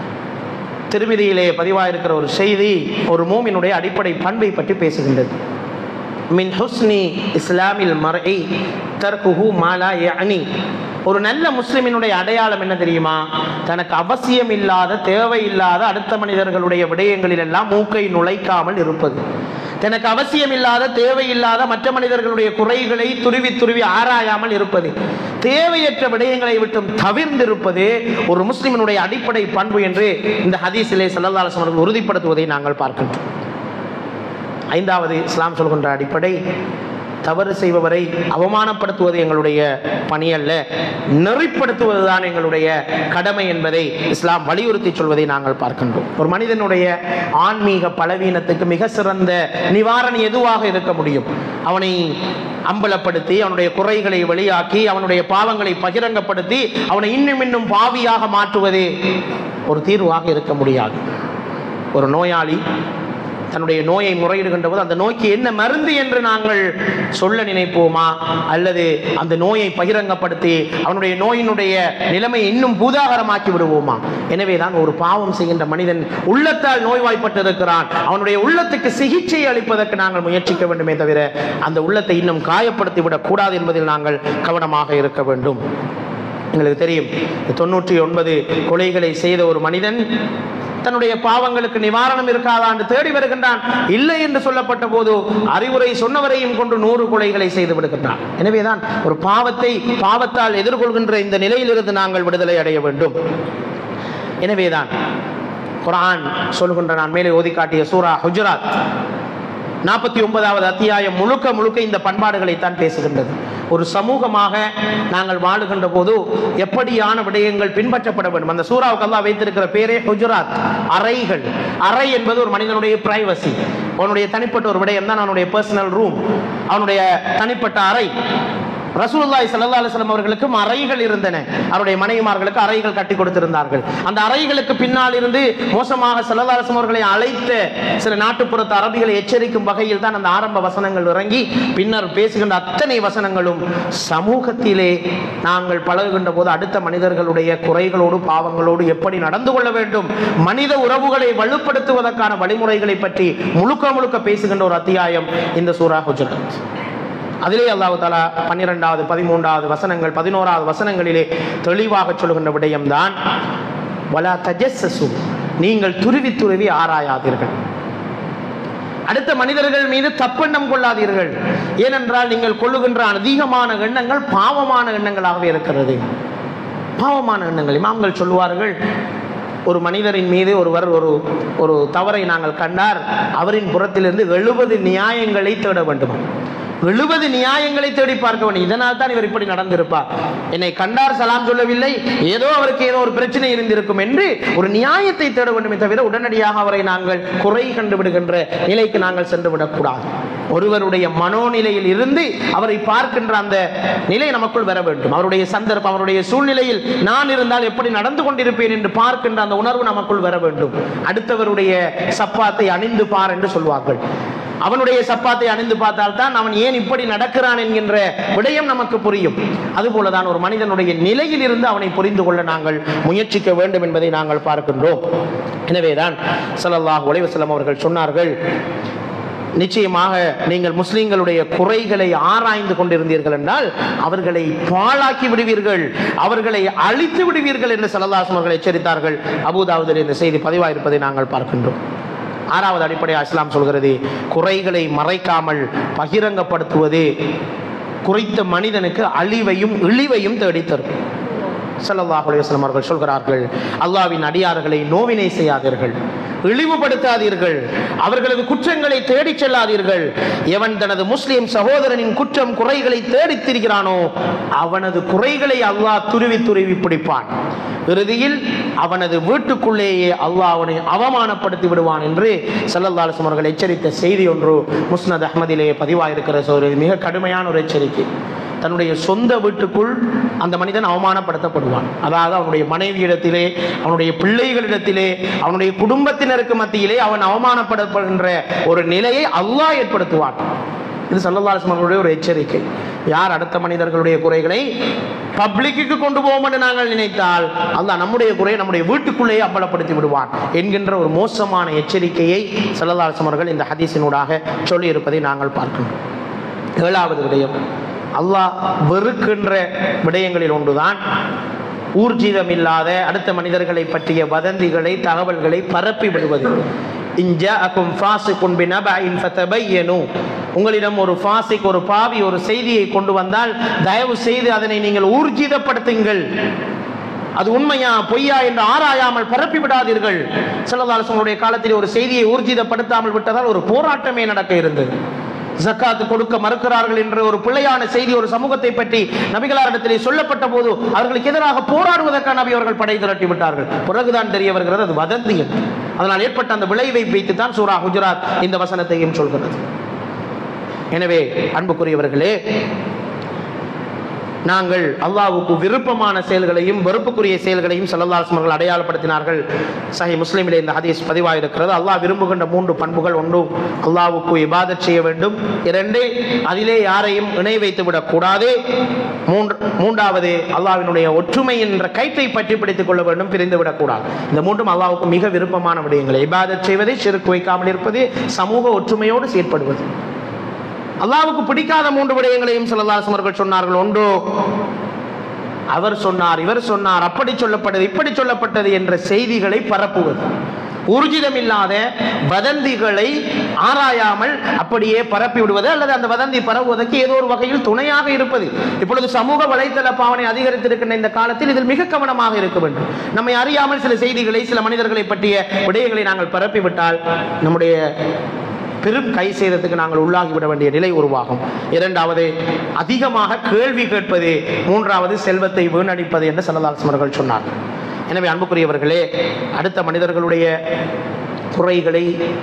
திருமதியிலே பதிவாயிருக்கிற ஒரு செய்தி ஒரு மூமினுடைய அடிப்படை பண்பை பற்றி பேசுகின்றது மின் ஹுஸ்னி இஸ்லாமில் மறை தர்குஹு மாலா யஅனி ஒரு நல்ல முஸ்லிமினுடைய அடையாளம் என்ன தெரியுமா தனக்கு அவசியம் இல்லாத தேவையில்லாத அடுத்த மனிதர்களுடைய விடயங்களில் எல்லாம் மூக்கை நுழைக்காமல் இருப்பது தனக்கு அவசியம் இல்லாத தேவையில்லாத மற்ற மனிதர்களுடைய குறைகளை துருவி துருவி ஆராயாமல் இருப்பது தேவையற்ற விடயங்களை விட்டும் தவிர்ந்திருப்பது ஒரு முஸ்லிமினுடைய அடிப்படை பண்பு என்று இந்த ஹதீஸிலே ஸல்லல்லாஹு அலைஹி வஸல்லம் உறுதிப்படுத்துவதை நாங்கள் பார்க்கின்றோம் ஐந்தாவது இஸ்லாம் சொல்கின்ற அடிப்படை தவறு செய்பவரை அவமானப்படுத்துவது எங்களுடைய பணி அல்ல நெறிப்படுத்துவதுதான் எங்களுடைய கடமை என்பதை இஸ்லாம் வலியுறுத்தி சொல்வதை நாங்கள் பார்க்கின்றோம் ஒரு மனிதனுடைய ஆன்மீக பலவீனத்துக்கு மிக சிறந்த நிவாரணி எதுவாக இருக்க முடியும் அவனை அம்பலப்படுத்தி அவனுடைய குறைகளை வெளியாக்கி அவனுடைய பாவங்களை பகிரங்கப்படுத்தி அவனை இன்னும் இன்னும் பாவியாக மாற்றுவதே ஒரு தீர்வாக இருக்க முடியாது ஒரு நோயாளி தன்னுடைய நோயை முறையிடுகின்ற போது அந்த நோய்க்கு என்ன மருந்து என்று நாங்கள் சொல்ல நினைப்போமா அல்லது அந்த நோயை பகிரங்கப்படுத்தி அவனுடைய நோயினுடைய நிலைமையை இன்னும் பூதாகரமாக்கி விடுவோமா எனவேதான் ஒரு பாவம் செய்கின்ற மனிதன் உள்ளத்தால் நோய்வாய்ப்பட்டிருக்கிறான் அவனுடைய உள்ளத்துக்கு சிகிச்சை அளிப்பதற்கு நாங்கள் முயற்சிக்க வேண்டுமே தவிர அந்த உள்ளத்தை இன்னும் காயப்படுத்தி விடக் கூடாது என்பதில் நாங்கள் கவனமாக இருக்க வேண்டும் எங்களுக்கு தெரியும் தொண்ணூற்றி ஒன்பது கொலைகளை செய்த ஒரு மனிதன் தன்னுடைய பாவங்களுக்கு நிவாரணம் இருக்காதா என்று தேடி வருகின்றான் இல்லை என்று சொல்லப்பட்ட போது அறிவுரை சொன்னவரையும் கொண்டு நூறு கொலைகளை செய்து விடுகின்றான் எனவேதான் ஒரு பாவத்தை பாவத்தால் எதிர்கொள்கின்ற இந்த நிலையிலிருந்து நாங்கள் விடுதலை அடைய வேண்டும் எனவேதான் குரான் சொல்கின்ற நான் மேலே ஓதி காட்டிய சூரா ஹுஜராத் நாற்பத்தி ஒன்பதாவது அத்தியாயம் முழுக்க முழுக்க இந்த பண்பாடுகளை தான் பேசுகின்றது ஒரு சமூகமாக நாங்கள் வாழுகின்ற போது எப்படியான விடயங்கள் பின்பற்றப்பட வேண்டும் அந்த சூறாவுக்கு அல்லாஹ் வைத்திருக்கிற பேரே ஹுஜராத் அறைகள் அறை என்பது ஒரு மனிதனுடைய பிரைவசி அவனுடைய தனிப்பட்ட ஒரு விடயம் தான் அவனுடைய பர்சனல் ரூம் அவனுடைய தனிப்பட்ட அறை ரசூலுல்லாஹி ஸல்லல்லாஹு அலைஹி வஸல்லம் அவர்களுக்கும் அறைகள் இருந்தன அவருடைய மனைவிமார்களுக்கு அறைகள் கட்டி கொடுத்திருந்தார்கள் அந்த அறைகளுக்கு பின்னால் இருந்து மோசமாக ஸல்லல்லாஹு அலைஹி வஸல்லம் அவர்களை அழைத்த சில நாட்டுப்புறத்து அரபிகளை எச்சரிக்கும் வகையில் தான் அந்த ஆரம்ப வசனங்கள் இறங்கி பின்னர் பேசுகின்ற அத்தனை வசனங்களும் சமூகத்திலே நாங்கள் பழகுகின்ற போது அடுத்த மனிதர்களுடைய குறைகளோடு பாவங்களோடு எப்படி நடந்து கொள்ள வேண்டும் மனித உறவுகளை வலுப்படுத்துவதற்கான வழிமுறைகளை பற்றி முழுக்க முழுக்க பேசுகின்ற ஒரு அத்தியாயம் இந்த சூரா ஹுஜராத் அதிலே அல்லாஹு தாலா பன்னிரெண்டாவது பதிமூன்றாவது வசனங்கள் பதினோராவது வசனங்களிலே தெளிவாக சொல்கின்ற விடயம்தான் வலா தஜஸ்ஸசு நீங்கள் துருவி துருவி ஆராயாதீர்கள் அடுத்த மனிதர்கள் மீது தப்பெண்ணம் கொள்ளாதீர்கள் ஏனென்றால் நீங்கள் கொள்ளுகின்ற அதிகமான எண்ணங்கள் பாவமான எண்ணங்களாகவே இருக்கிறது பாவமான எண்ணங்கள் இமாம்கள் சொல்லுவார்கள் ஒரு மனிதரின் மீது ஒருவர் ஒரு ஒரு தவறை நாங்கள் கண்டார் அவரின் புறத்திலிருந்து எழுபது நியாயங்களை தேட வேண்டுமா எழுபது நியாயங்களை தேடி பார்க்க வேண்டும் இதனால் தான் இவர் இப்படி நடந்திருப்பார் என்னை கண்டார் சலாம் சொல்லவில்லை ஏதோ அவருக்கு ஏதோ ஒரு பிரச்சனை இருந்திருக்கும் என்று ஒரு நியாயத்தை தேட வேண்டுமே தவிர உடனடியாக அவரை நாங்கள் குறை கண்டுவிடுகின்ற நிலைக்கு நாங்கள் சென்று விடக்கூடாது ஒருவருடைய மனோநிலையில் இருந்து அவரை பார்க்கின்ற அந்த நிலை நமக்குள் வர வேண்டும் அவருடைய சந்தர்ப்பம் அவருடைய சூழ்நிலையில் நான் இருந்தால் எப்படி நடந்து கொண்டிருப்பேன் என்று பார்க்கின்ற அந்த உணர்வு நமக்குள் வர வேண்டும் அடுத்தவருடைய சப்பாத்தை அணிந்து பார் என்று சொல்வார்கள் அவனுடைய சப்பாத்தை அணிந்து பார்த்தால் தான் அவன் ஏன் இப்படி நடக்கிறான் என்கின்ற விடயம் நமக்கு புரியும் அதுபோலதான் ஒரு மனிதனுடைய நிலையில் இருந்து அவனை புரிந்து கொள்ள நாங்கள் முயற்சிக்க வேண்டும் என்பதை நாங்கள் பார்க்கின்றோம் எனவேதான் ஸல்லல்லாஹு அலைஹி வஸல்லம் அவர்கள் சொன்னார்கள் நிச்சயமாக நீங்கள் முஸ்லிம்களுடைய குறைகளை ஆராய்ந்து கொண்டிருந்தீர்கள் என்றால் அவர்களை பாழாக்கி விடுவீர்கள் அவர்களை அழித்து விடுவீர்கள் என்று சல்லல்லாஹு அவர்கள் எச்சரித்தார்கள் அபூதாவுதில் இந்த செய்தி பதிவாயிருப்பதை நாங்கள் பார்க்கின்றோம் ஆறாவது அடிப்படை இஸ்லாம் சொல்கிறது குறைகளை மறைக்காமல் பகிரங்கப்படுத்துவது குறைத்த மனிதனுக்கு அழிவையும் இழிவையும் தேடித்தரும் ஸல்லல்லாஹு அலைஹி வஸல்லம் அவர்கள் சொல்கிறார்கள் அல்லாஹ்வின் அடியார்களை நோவினை செய்யாதீர்கள் இழிவுபடுத்தாதீர்கள் அவர்களது குற்றங்களை தேடிச் செல்லாதீர்கள் எவன் தனது முஸ்லிம் சகோதரனின் குற்றம் குறைகளை தேடித் திரிகிறானோ அவனது குறைகளை அல்லாஹ் துருவி துருவி பிடிப்பான் இறுதியில் அவனது வீட்டுக்குள்ளேயே அல்லாஹ் அவனை அவமானப்படுத்தி விடுவான் என்று ஸல்லல்லாஹு அலைஹி வஸல்லம் அவர்கள் எச்சரித்த செய்தி ஒன்று முஸ்னத் அஹ்மதிலே பதிவாயிருக்கிற ஒரு மிக கடுமையான ஒரு எச்சரிக்கை தன்னுடைய சொந்த வீட்டுக்குள் அந்த மனிதன் அவமானப்படுத்தப்படுவான் அதாவது அவனுடைய மனைவியிடத்திலே அவனுடைய பிள்ளைகளிடத்திலே அவனுடைய குடும்பத்தினருக்கு மத்தியிலே அவன் அவமானப்படப்படுகின்ற ஒரு நிலையை அல்லாஹ் ஏற்படுத்துவான் இது சல்லல்லாஸ்மனுடைய ஒரு எச்சரிக்கை யார் அடுத்த மனிதர்களுடைய குறைகளை பப்ளிக்கு கொண்டு போவோம் என்று நாங்கள் நினைத்தால் அல்லாஹ் நம்முடைய குறையை நம்முடைய வீட்டுக்குள்ளேயே அம்பலப்படுத்தி விடுவான் என்கின்ற ஒரு மோசமான எச்சரிக்கையை சல்லல்லாஸ்மர்கள் அவர்கள் இந்த ஹதீஸினூடாக சொல்லியிருப்பதை நாங்கள் பார்க்கின்றோம் ஏழாவது விடயம் அல்லாஹ் வெறுக்கின்ற விடயங்களில் ஒன்றுதான் ஊர்ஜிதம் இல்லாத அடுத்த மனிதர்களை பற்றிய வதந்திகளை தகவல்களை பரப்பி விடுவது இன்ஜாஅக்கும் ஃபாசிகுன் பினபஇன் ஃபதபையனு உங்களிடம் ஒரு ஃபாசிக் ஒரு பாவி ஒரு செய்தியை கொண்டு வந்தால் தயவு செய்து அதனை நீங்கள் ஊர்ஜிதப்படுத்துங்கள் அது உண்மையா பொய்யா என்று ஆராயாமல் பரப்பி விடாதீர்கள் செல்லதாலசனுடைய காலத்தில் ஒரு செய்தியை ஊர்ஜிதப்படுத்தாமல் விட்டதால் ஒரு போராட்டமே நடக்க இருந்தது ஜக்காத்து கொடுக்க மறுக்கிறார்கள் என்ற ஒரு பிள்ளையான செய்தி ஒரு சமூகத்தை பற்றி நபிகளாரிடத்திலே சொல்லப்பட்ட போது அவர்களுக்கு எதிராக போராடுவதற்கான நபி அவர்கள் படை திரட்டி விட்டார்கள் பிறகுதான் தெரிய வருகிறது அது வதந்தி என்று. அதனால் ஏற்பட்ட அந்த விளைவை வைத்து தான் சூரா குஜராத் இந்த வசனத்தையும் சொல்கிறது எனவே அன்புக்குரியவர்களே நாங்கள் அல்லாஹ்வுக்கு விருப்பமான செயல்களையும் வெறுப்புக்குரிய செயல்களையும் சல்லல்லாஹு அவர்கள் அடையாளப்படுத்தினார்கள் சஹி முஸ்லிமிலே இந்த ஹதீஸ் பதிவாக இருக்கிறது அல்லாஹ் விரும்புகின்ற மூன்று பண்புகள் ஒன்று அல்லாஹ்வுக்கு இபாதத் செய்ய வேண்டும் இரண்டு அதிலே யாரையும் இணை வைத்து விடக்கூடாது மூன்று மூன்றாவது அல்லாஹ்வினுடைய ஒற்றுமை என்ற கயிற்றை பற்றி பிடித்துக் கொள்ள வேண்டும் பிரிந்து விடக்கூடாது இந்த மூன்றும் அல்லாஹ்வுக்கு மிக விருப்பமான விடயங்கள் இபாதத் செய்வது சிறுக்கு வைக்காமல் இருப்பது சமூக ஒற்றுமையோடு செயற்படுவது அல்லாஹ்வுக்கு பிடிக்காத மூன்று விடயங்களையும் ஸல்லல்லாஹு அவர்கள் சொன்னார்கள் ஒன்று அவர் சொன்னார் இவர் சொன்னார் அப்படி சொல்லப்பட்டது இப்படி சொல்லப்பட்டது என்ற செய்திகளை பரப்புவது ஊர்ஜிதமில்லாத வதந்திகளை ஆராயாமல் அப்படியே பரப்பி விடுவது அல்லது அந்த வதந்தி பரவுவதற்கு ஏதோ ஒரு வகையில் துணையாக இருப்பது இப்பொழுது சமூக வலைத்தள பாவனை அதிகரித்திருக்கின்ற இந்த காலத்தில் இதில் மிக கவனமாக இருக்க வேண்டும் நம்மை அறியாமல் சில செய்திகளை சில மனிதர்களை பற்றிய விடயங்களை நாங்கள் பரப்பிவிட்டால் நம்முடைய பெரும் கை சேதத்துக்கு நாங்கள் உள்ளாகிவிட வேண்டிய நிலை உருவாகும் இரண்டாவது அதிகமாக கேள்வி கேட்பது மூன்றாவது செல்வத்தை வீணடிப்பது என்று சல்லல்லாஹர்கள் சொன்னார்கள் எனவே அன்புக்குரியவர்களே அடுத்த மனிதர்களுடைய குறைகளை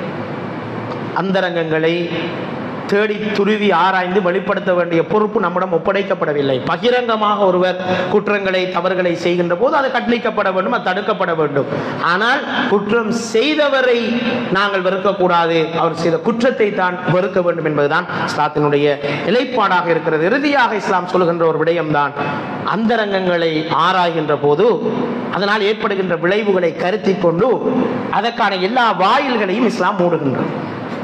அந்தரங்கங்களை தேடி துருவி ஆராய்ந்து வெளிப்படுத்த வேண்டிய பொறுப்பு நம்மிடம் ஒப்படைக்கப்படவில்லை பகிரங்கமாக ஒருவர் குற்றங்களை தவறுகளை செய்கின்ற போது அது கட்டளிக்கப்பட வேண்டும் அது தடுக்கப்பட வேண்டும் ஆனால் குற்றம் செய்தவரை நாங்கள் வெறுக்கக்கூடாது அவர் செய்த குற்றத்தை தான் வெறுக்க வேண்டும் என்பதுதான் இஸ்லாத்தினுடைய நிலைப்பாடாக இருக்கிறது இறுதியாக இஸ்லாம் சொல்கின்ற ஒரு விடயம்தான் அந்தரங்கங்களை ஆராய்கின்ற போது அதனால் ஏற்படுகின்ற விளைவுகளை கருத்தில் கொண்டு அதற்கான எல்லா வாயில்களையும் இஸ்லாம் மூடுகின்றது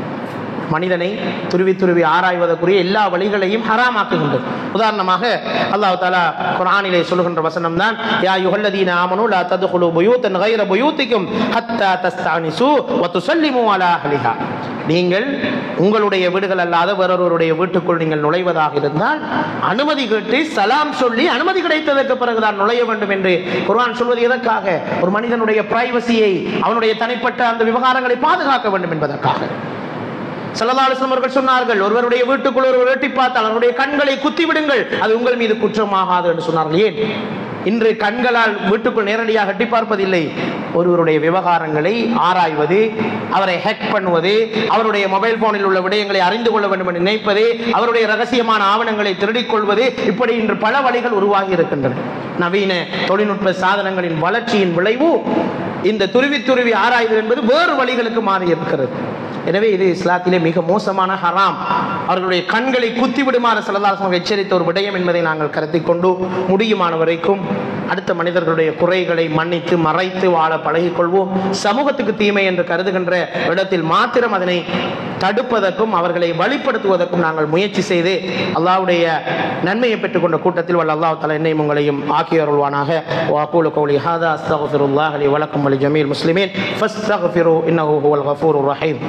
மனிதனை துருவி துருவி ஆராய்வதற்குரிய எல்லா வழிகளையும் ஹராமாக்குகின்றது உதாரணமாக அல்லாஹ் தாலா குர்ஆனிலே சொல்லுகின்ற வசனம் தான் யா யுஹல்லதீன ஆமனு லா தத்குலு புயூத்தன் கைர புயூத்திக்கும் ஹத்தா தஸ்தானிசு வ துஸல்லிமு அலா அஹ்லிஹா நீங்கள் உங்களுடைய வீடுகள் அல்லாத வேறொருவருடைய வீட்டுக்குள் நீங்கள் நுழைவதாக இருந்தால் அனுமதி கேட்டு சலாம் சொல்லி அனுமதி கிடைத்ததற்கு பிறகுதான் நுழைய வேண்டும் என்று குர்ஆன் சொல்வது எதற்காக ஒரு மனிதனுடைய பிரைவசியை அவனுடைய தனிப்பட்ட அந்த விவகாரங்களை பாதுகாக்க வேண்டும் என்பதற்காக சல்லல்லாஹு அவர்கள் சொன்னார்கள் ஒருவருடைய வீட்டுக்குள் ஒருவர் எட்டி பார்த்தால் அவருடைய கண்களை குத்தி விடுங்கள் அது உங்கள் மீது குற்றமாகாது என்று சொன்னார்கள் ஏன் இன்று கண்களால் வீட்டுக்குள் நேரடியாக எட்டி பார்ப்பதில்லை ஒருவருடைய விவகாரங்களை ஆராய்வது அவரை ஹேக் பண்ணுவது அவருடைய மொபைல் போனில் உள்ள விடயங்களை அறிந்து கொள்ள வேண்டும் என்று நினைப்பது அவருடைய ரகசியமான ஆவணங்களை திருடிக் கொள்வது இப்படி இன்று பல வழிகள் உருவாகி இருக்கின்றன நவீன தொழில்நுட்ப சாதனங்களின் வளர்ச்சியின் விளைவு இந்த துருவி துருவி ஆராய்தல் என்பது வேறு வழிகளுக்கு மாறி இருக்கிறது எனவே இது இஸ்லாத்திலே மிக மோசமான ஹராம் அவர்களுடைய கண்களை குத்தி விடுமாறு செல்லதாசம் எச்சரித்த ஒரு விடயம் என்பதை நாங்கள் கருத்தில் கொண்டு முடியுமான வரைக்கும் அடுத்த மனிதர்களுடைய குறைகளை மன்னித்து மறைத்து வாழ பழகிக்கொள்வோம் சமூகத்துக்கு தீமை என்று கருதுகின்ற இடத்தில் மாத்திரம் அதனை தடுப்பதற்கும் அவர்களை வழிப்படுத்துவதற்கும் நாங்கள் முயற்சி செய்து அல்லாஹ்வுடைய நன்மையை பெற்றுக்கொண்ட கூட்டத்தில் வல்ல அல்லாஹ் தலா என்னையும் உங்களையும் ஆக்கி அருள்வானாக வாக்கூலு கௌலி ஹாதா அஸ்தகுஃபிருல்லாஹ் லி வலக்கும் வலி ஜமீல் முஸ்லிமீன் ஃபஸ்தகுஃபிரு இன்னஹு ஹுவல் கஃபூருர் ரஹீம்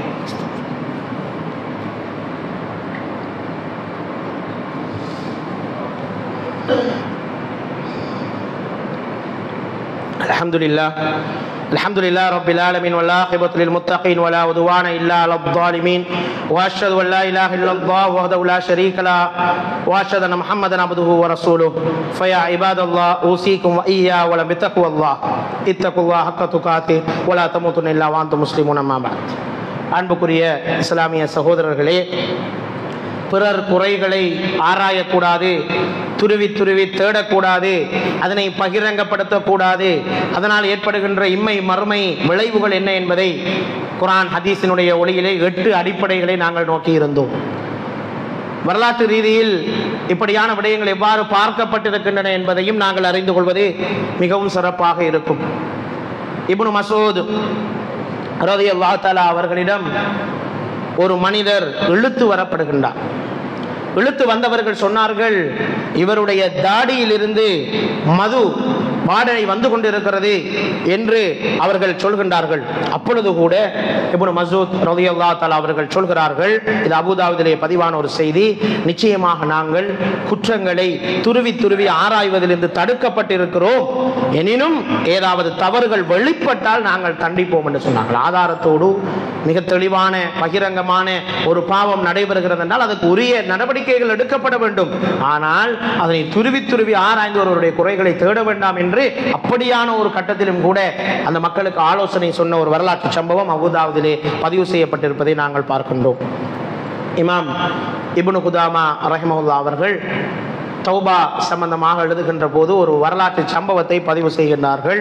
الحمد لله الحمد لله رب العالمين والعاقبة للمتقين ولا عدوان إلا على الظالمين وأشهد أن لا إله إلا الله وحده لا شريك له وأشهد أن محمدا عبده ورسوله فيا عباد الله أوصيكم وإياه ولا بتقوى الله اتقوا الله حق تقاته ولا تموتن إلا وأنتم مسلمون أما بعد அன்புக்குரிய இஸ்லாமிய சகோதரர்களே பிறர் குறைகளை ஆராயக்கூடாது துருவி துருவி தேடக்கூடாது அதனை பகிரங்கப்படுத்தக்கூடாது அதனால் ஏற்படுகின்ற இம்மை மறுமை விளைவுகள் என்ன என்பதை குரான் ஹதீஸினுடைய ஒளியிலே எட்டு அடிப்படைகளை நாங்கள் நோக்கி இருந்தோம் வரலாற்று ரீதியில் இப்படியான விடயங்கள் எவ்வாறு பார்க்கப்பட்டிருக்கின்றன என்பதையும் நாங்கள் அறிந்து கொள்வது மிகவும் சிறப்பாக இருக்கும் இப்னு மசூத் ரலியல்லாஹு தஆலா அவர்களிடம் ஒரு மனிதர் இழுத்து வரப்படுகின்றார் இழுத்து வந்தவர்கள் சொன்னார்கள் இவருடைய தாடியிலிருந்து மது வாடனை வந்து கொண்டிருக்கிறது என்று அவர்கள் சொல்கின்றார்கள் அப்பொழுது கூட இப்னு மசூத் ரலியல்லாஹு தஆலா அவர்கள் சொல்கிறார்கள் இது அபூதாவுதிலே பதிவான ஒரு செய்தி நிச்சயமாக நாங்கள் குற்றங்களை துருவி துருவி ஆராய்வதிலிருந்து தடுக்கப்பட்டிருக்கிறோம் எனினும் ஏதாவது தவறுகள் வெளிப்பட்டால் நாங்கள் தண்டிப்போம் என்று சொன்னார்கள் ஆதாரத்தோடு மிக தெளிவான பகிரங்கமான ஒரு பாவம் நடைபெறுகிறது என்றால் அதுக்கு உரிய நடவடிக்கைகள் எடுக்கப்பட வேண்டும் ஆனால் அதனை துருவி துருவி ஆராய்ந்து ஒருவருடைய குறைகளை தேட வேண்டாம் என்று அப்படியான ஒரு கட்டத்திலும் கூட அந்த மக்களுக்கு ஆலோசனை சொன்ன ஒரு வரலாற்று சம்பவம் அபுதாவதிலே பதிவு செய்யப்பட்டிருப்பதை நாங்கள் பார்க்கின்றோம் இமாம் இப்னு குதாமா ரஹிமவுல்லா அவர்கள் தௌபா சம்பந்தமாக எழுதுகின்ற போது ஒரு வரலாற்று சம்பவத்தை பதிவு செய்கின்றார்கள்